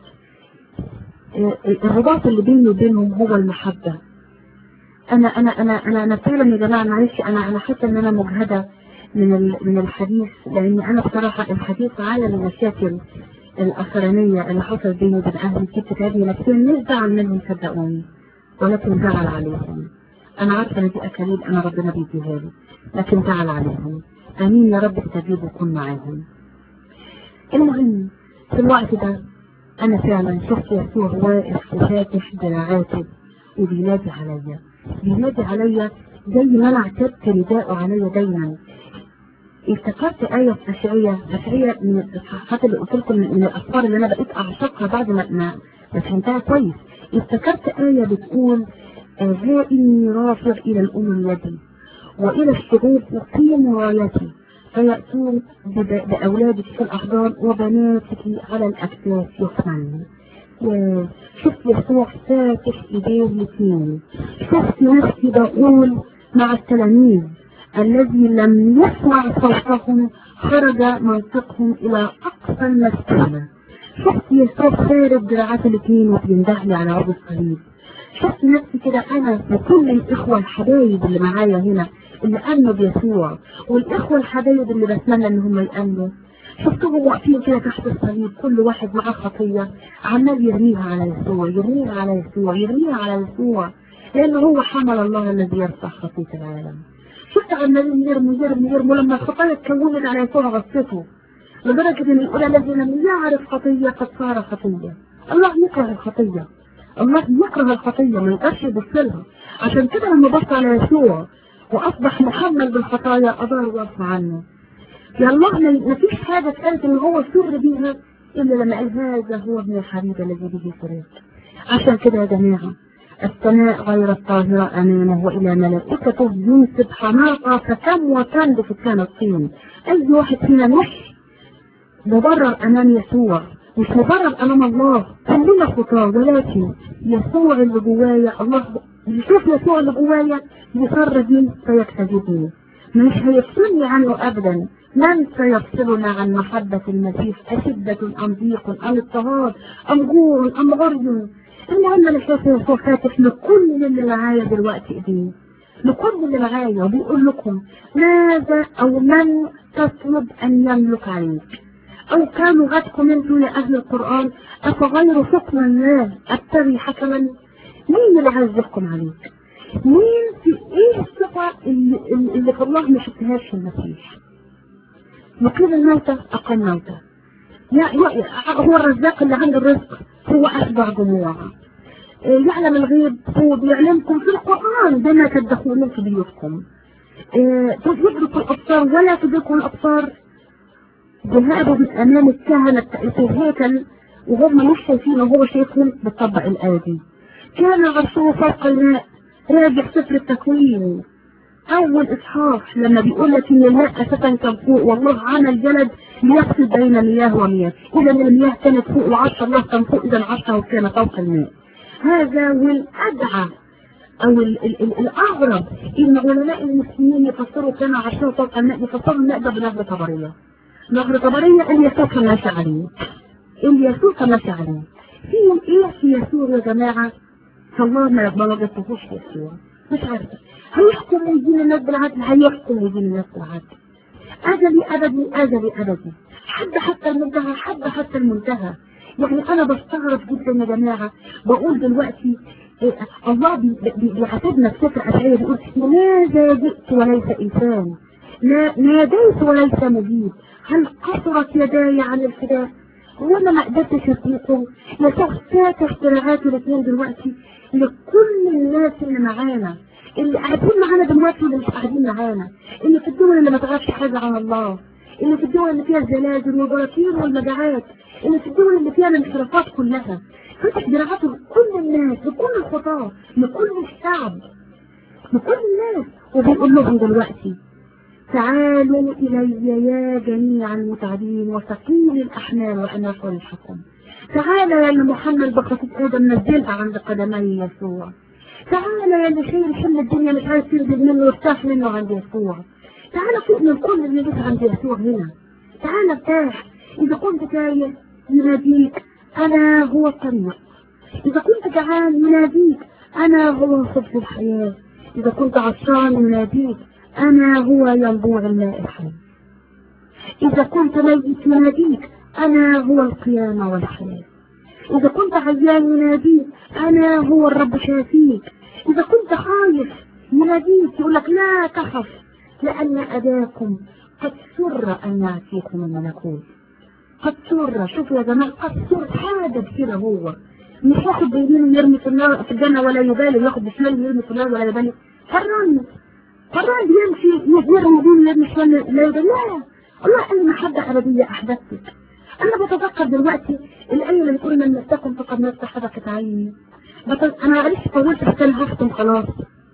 الرباط اللي بيني وبينهم هو المحبة أنا أنا أنا أنا أنا فعلا يا جماعة معلش أنا أنا حاسة إن أنا مجهدة من من الحديث لأن أنا بصراحة الحديث على المشاكل الأخرانية اللي حصل بيني وبين أهلي في كتابي نفسيا مش زعل منهم صدقوني ولكن زعل عليهم أنا عارفة إن دي أكاليل أنا ربنا بيديها لي لكن زعل عليهم آمين يا رب استجيب وكن معاهم المهم في الوقت ده أنا فعلا شفت يسوع واقف وفاتح دراعاته وبينادي عليا بينادي عليا زي ما أنا اعتدت نداءه عليا دايما افتكرت آية في أشعية أشعية من الإصحاحات اللي قلت لكم من الأفكار اللي أنا بقيت أعشقها بعد ما ما ما فهمتها كويس افتكرت آية بتقول ها إني رافع إلى الأمم يدي وإلى الشعوب أقيم رايتي فيأتون بأولادك في الأحضان وبناتك على الأكتاف يحملن شفت يسوع فاتح إيديه الاثنين شفت نفسي بقول مع التلاميذ الذي لم يسمع صوتهم خرج منطقهم إلى أقصى المسكونة شفت يسوع خارج دراعات الاثنين وبيندهلي على عرض الصليب شفت نفسي كده أنا وكل الإخوة الحبايب اللي معايا هنا اللي آمنوا بيسوع والإخوة الحبايب اللي بتمنى إن هم يآمنوا شفتهم واقفين كده تحت الصليب كل واحد معاه خطية عمال يرميها على يسوع يرميها على يسوع يرميها على يسوع لأنه هو حمل الله الذي يرفع خطية العالم شفت عمالين يرموا يرموا يرموا لما الخطايا اتكونت على يسوع غصته لدرجة ان الأولى الذي لم يعرف خطية قد صار خطية الله يكره الخطية الله يكره الخطية ما يقدرش يبصلها عشان كده لما بص على يسوع وأصبح محمل بالخطايا أدار وقف عنه يا الله ما فيش حاجة اتقالت ان هو سر بيها إلا لما قال هذا هو ابن الحبيب الذي به سريت عشان كده يا جماعة السماء غير الطاهرة أمامه وإلى ملائكته ينسب حماقة فكم وكم بسكان الطين أي واحد فينا مش مبرر أمام يسوع مش مبرر أمام الله كلنا خطاة ولكن يسوع اللي جوايا الله يشوف يسوع اللي جوايا يصر بي فيكتجبني مش هيفصلني عنه أبدا من سيفصلنا عن محبة المسيح أشدة أم ضيق أم اضطهاد أم جوع أم غرب المهم انا شايف يسوع فاتح لكل اللي معايا دلوقتي ايديه لكل اللي معايا وبيقول لكم ماذا او من تطلب ان يملك عليك او كانوا غدكم انتم يا اهل القرآن افغير حكم الله ابتغي حكما مين اللي عايز يحكم عليك مين في ايه الصفة اللي, اللي في الله ما شفتهاش في المسيح مقيم الموتى اقام موتى يا يا هو الرزاق اللي عنده الرزق هو أشبع جموع يعلم الغيب هو بيعلمكم في القرآن بما تدخلون في بيوتكم يدرك الأبصار ولا تدركوا الأبصار ذهابوا من أمام الكهنة في الهيكل وهم مش شايفين وهو شايفهم بتطبق الآية دي كان عرشه فوق الماء راجع سفر التكوين أول إصحاح لما بيقول لك إن الماء أساسا كان فوق والله عمل جلد ليفصل بين مياه ومياه إذا المياه كانت فوق وعرش الله كان فوق إذا عرشه كان فوق الماء هذا والأدعى أو ال ال ال الأغرب إن علماء المسلمين يفسروا كان عرشه فوق الماء يفسروا الماء ده بنهر طبرية نهر طبرية اللي يسوع كان ماشي عليه اللي يسوع كان ماشي عليه في إيه في يسوع يا جماعة الله ما ما وجدتهوش في يسوع مش عارفة هيحكم ويدين الناس بالعدل هيحكم ويدين الناس بالعدل أزلي أبدي أزلي أبدي حد حتى المنتهى حد حتى المنتهى يعني أنا بستغرب جدا يا جماعة بقول دلوقتي إيه الله بي- بي- بيعاتبنا في سفر أشعية بيقول لماذا جئت وليس إنسان لا ناديت وليس مجيب هل قصرت يداي عن الفداء هو انا ما قدرتش اسيبكم يا شخصات اختراعات الاثنين دلوقتي لكل الناس اللي معانا اللي قاعدين معانا دلوقتي واللي مش قاعدين معانا اللي في الدول اللي ما تعرفش حاجه عن الله اللي في الدول اللي فيها الزلازل والبراكين والمجاعات اللي في الدول اللي فيها الانحرافات كلها فتح دراعاته لكل الناس لكل الخطاه لكل الشعب لكل الناس وبيقول لهم دلوقتي تعالوا إلي يا جميع المتعبين وثقيل الأحمال وأنا الحكم تعالى يا اللي محمل بخطة آدم نزلها عند قدمي يسوع تعالى يا اللي شايل حمل الدنيا مش عايز تنزل منه وارتاح منه عند يسوع تعالى فوق من كل اللي لسه عند يسوع هنا تعالى ارتاح إذا كنت تايه يناديك أنا هو الطريق إذا كنت جعان يناديك أنا هو خبز الحياة إذا كنت عطشان يناديك أنا هو ينبوع الماء الحي إذا كنت ميت يناديك أنا هو القيامة والحياة إذا كنت عيان يناديك أنا هو الرب شافيك إذا كنت خايف يناديك يقول لك لا تخف لأن أداكم قد سر أن يعطيكم الملكوت قد سر شوفوا يا جماعة قد سر حاجة كده هو مش ياخد بيمينه يرمي في النار في الجنة ولا يبالي ياخد بشماله يرمي في النار ولا يبالي حران حران يمشي يرمي بيمينه يرمي شماله لا يبالي لا الله قال محبة أبدية أحببتك أنا بتذكر دلوقتي الآية اللي بتقول من مسكم فقد مس حركة عيني بت- أنا معلش طولت بس أنا هختم خلاص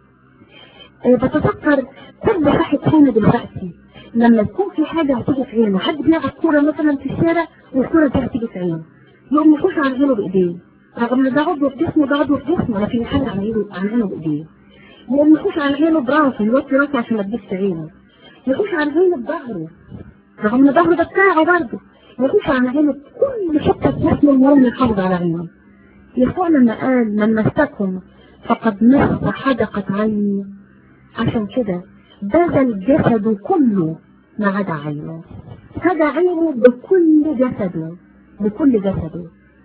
آه، بتذكر كل واحد فينا دلوقتي لما يكون في حاجة هتيجي في عينه حد بيلعب كورة مثلا في الشارع والكورة دي هتيجي في عينه يقوم يخش على عينه بإيديه رغم ان ده عضو في جسمه ده عضو في جسمه لكن يحل عن عينه عن عينه بإيديه يقوم يخش على عينه براسه يوطي راسه عشان ما تجيش في عينه يخش على عينه بظهره رغم ان ظهره ده بتاعه برضه يخش على عينه كل حتة في جسمه المهم يحافظ على عينه يسوع لما قال من مسكم فقد مس حدقة عيني عشان كده بذل جسده كله ما عدا عينه هذا عينه بكل جسده بكل جسده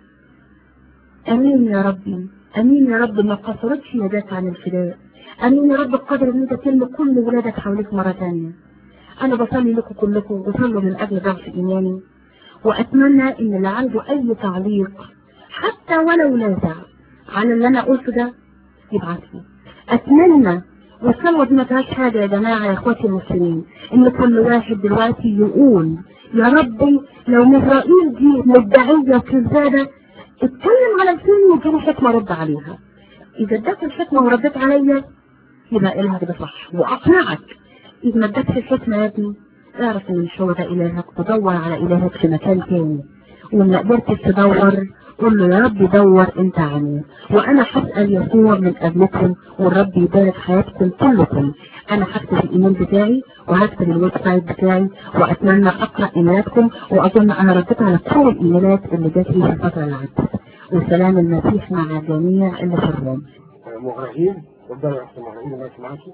امين يا ربي امين يا رب ما قصرتش يداك عن الفداء امين يا رب بقدر ان انت تلم كل ولادك حواليك مرة تانية انا بصلي لكم كلكم وصلوا من اجل ضعف ايماني واتمنى ان اللي عنده اي تعليق حتى ولو لاذع على اللي انا قلته ده يبعت لي اتمنى والصلوة دي ما فيهاش حاجة يا جماعة يا اخواتي المسلمين ان كل واحد دلوقتي يقول يا ربي لو مزرائيل دي مدعية كذابة اتكلم على لساني واديني حكمة رد عليها اذا اداك الحكمة وردت عليا يبقى إلها كده صح واقنعك اذا ما اداكش الحكمة يا ابني اعرف ان مش هو ده الهك ودور على الهك في مكان تاني وان ما قدرتش تدور قول له يا رب دور انت عني وانا هسأل يسوع من اجلكم والرب يبارك حياتكم كلكم انا هكتب الايميل بتاعي وهكتب الويب سايت بتاعي واتمنى اقرا ايميلاتكم واظن انا رديت على كل الايميلات اللي جات لي في الفتره اللي عدت وسلام المسيح مع جميع اللي في الروم مهاجين اتفضل يا اخت مهاجين ماشي معاكي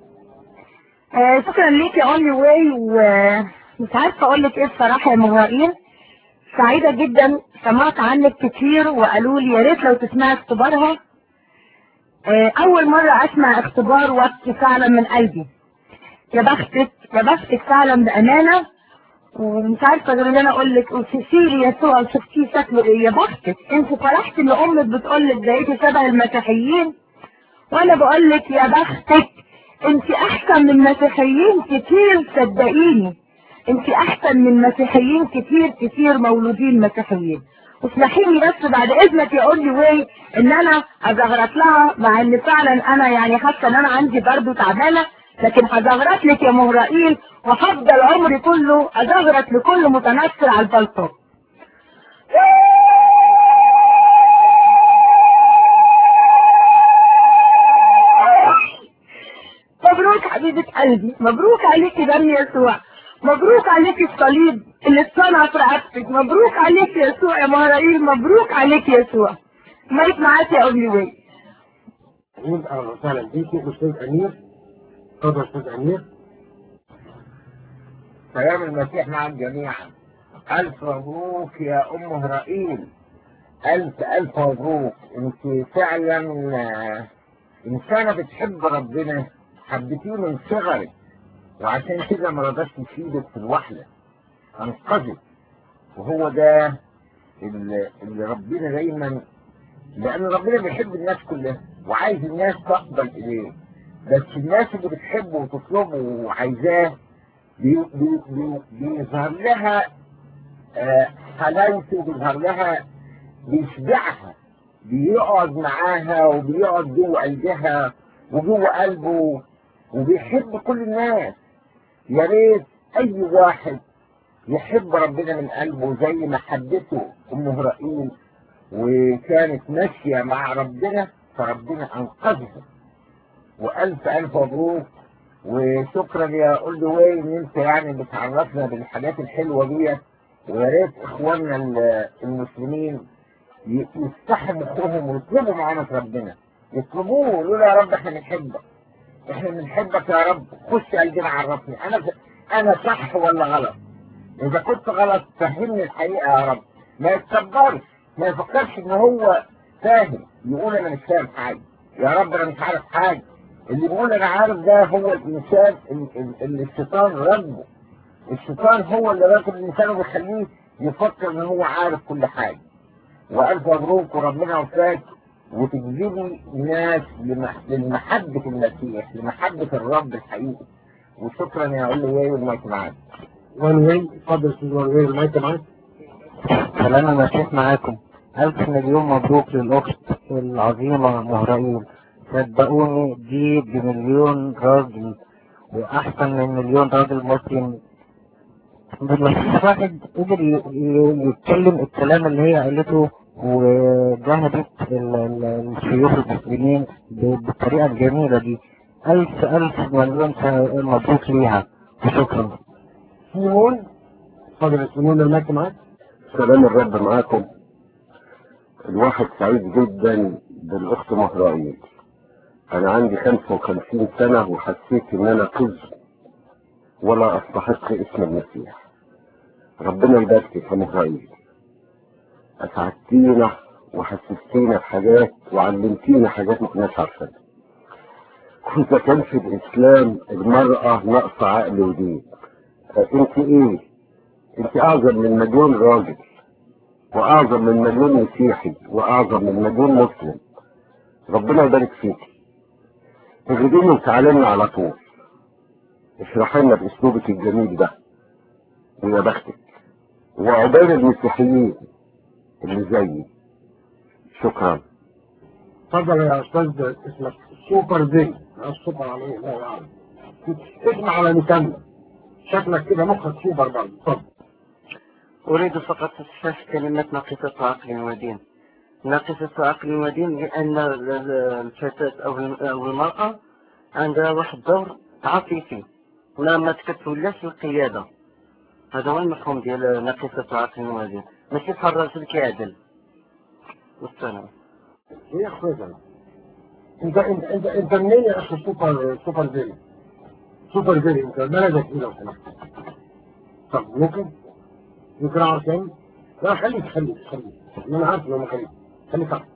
آه شكرا ليك يا اونلي واي ومش عارفه اقول لك ايه بصراحه يا مهائيل سعيده جدا سمعت عنك كتير وقالوا لي يا ريت لو تسمعي اختبارها آه اول مره اسمع اختبار وقت فعلا من قلبي يا بختك يا بختك فعلا بامانه ومش عارفه غير ان انا اقول لك وشفتي يسوع شفتيه شكله ايه يا بختك انت فرحت ان امك بتقول لك بقيتي شبه المسيحيين وانا بقول لك يا بختك انت احسن من مسيحيين كتير صدقيني انت احسن من مسيحيين كتير كتير مولودين مسيحيين واسمحي لي بس بعد اذنك يا لي واي ان انا ازغرط لها مع ان فعلا انا يعني حاسه ان انا عندي برضه تعبانه لكن هزغرط لك يا مهرائيل وهفضل عمري كله ازغرط لكل متنكر على البلطو مبروك حبيبة قلبي مبروك عليكي دم يسوع مبروك عليكي الصليب اللي اتصنع في رقبتك مبروك عليك يسوع يا مهرائيل مبروك عليك يسوع مايك معاك يا أمي وي أمين أهلا وسهلا بيكي أستاذ أمير اتفضل استاذ امير سلام المسيح مع الجميع ألف مبروك يا أم هرائيل ألف ألف مبروك أنت فعلا آه، إنسانة بتحب ربنا حبيتيه من صغرك وعشان كده ما رضاش تسيبك في الوحدة أنقذك وهو ده اللي اللي ربنا دايما لأن ربنا بيحب الناس كلها وعايز الناس تقبل إليه بس الناس اللي بتحبه وتطلبه وعايزاه بي- بي- بي- بيظهر لها آه، حلاوته بيظهر لها بيشبعها بيقعد معاها وبيقعد جوه قلبها وجوه قلبه وبيحب كل الناس يا ريت اي واحد يحب ربنا من قلبه زي ما حبته ام هرائيل وكانت ماشيه مع ربنا فربنا انقذها والف الف مبروك وشكرا يا اولد واي ان انت يعني بتعرفنا بالحاجات الحلوه ديت ويا ريت اخواننا ال- المسلمين ي- يفتحوا مخهم ويطلبوا معانا ربنا يطلبوه يقولوا له يا رب احنا بنحبك احنا بنحبك يا رب خش قلبنا عرفني انا انا صح ولا غلط اذا كنت غلط فهمني الحقيقه يا رب ما يتكبرش ما يفكرش ان هو فاهم يقول انا مش فاهم حاجه يا رب انا مش عارف حاجه اللي بيقول انا عارف ده هو الانسان ال- ال- اللي الشيطان ربه الشيطان هو اللي راكب الانسان وبيخليه يفكر ان هو عارف كل حاجه والف مبروك وربنا يوفقك وتجذبي ناس لمح- لمحبه المسيح لمحبه الرب الحقيقي وشكرا يا علي واي والمايك معاك وان واي اتفضل استاذ وان واي المايك معاك سلام المسيح معاكم ألف مليون مبروك للأخت العظيمة مهرائيل صدقوني دي بمليون راجل وأحسن من مليون راجل مسلم مفيش واحد قدر ي- ي- يتكلم الكلام اللي هي قالته وجهدت ال- ال- الشيوخ المسلمين ب- بالطريقة الجميلة دي ألف ألف مليون س- مبروك ليها وشكرا سيمون اتفضل يا سيمون المايك معاك سلام الرب معاكم الواحد سعيد جدا بالاخت مهرائيل انا عندي 55 سنة وحسيت ان انا قز ولا استحق اسم المسيح ربنا يباركك يا مهرائيل اسعدتينا وحسستينا بحاجات وعلمتينا حاجات ما كناش عارفينها كنت كان في الاسلام المرأة ناقصة عقل ودين انت ايه انت اعظم من مليون راجل واعظم من مليون مسيحي واعظم من مليون مسلم ربنا يبارك فيك تجدين وتعلمنا على طول اشرحي لنا باسلوبك الجميل ده ويا بختك وعقبال المسيحيين اللي زيي شكرا اتفضل يا استاذ اسمك سوبر زي السوبر على ايه لا يعني اسم على مسمى شكلك كده مخك سوبر برضه اتفضل أريد فقط استشفاف كلمة ناقصة عقل ودين ناقصة عقل ودين لأن ال- ال- الفتاة أو الم- أو المرأة عندها واحد دور عاطفي ما ما تكتفلاش القيادة هذا هو المفهوم ديال ناقصة عقل ودين ماشي بحال الراجل كيعدل والسلام ايه يا اخويا انت انت انت انت منين يا اخي سوبر سوبر زي سوبر زي انت بلدك ايه لو سمحت طب ممكن ممكن اعرف تاني لا خليك خليك خليك انا عارف انه خليك خليك عارف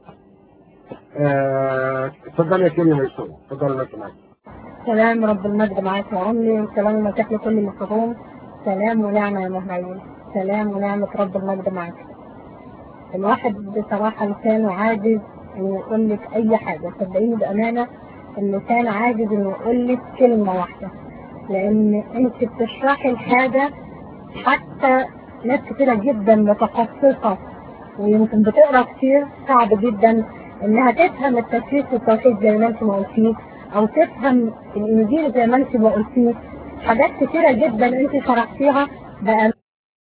آه، اتفضل يا كريم يا يسوع اتفضل يا معاك سلام رب المجد معاك يا عمي وسلام المسيح لكل المصابون سلام ونعمة يا مهرين سلام ونعمة رب المجد معاك الواحد بصراحة لسانه عاجز انه يقول لك اي حاجة صدقيني بامانة اللسان عاجز انه يقول لك كلمة واحدة لان انت بتشرحي الحاجة حتى ناس كتيرة جدا متخصصة ويمكن بتقرا كتير صعب جدا انها تفهم التفسير والتوحيد زي ما انت ما قلتيه او تفهم الانجيل زي ما انت ما قلتيه حاجات كتيرة جدا انت شرحتيها بقى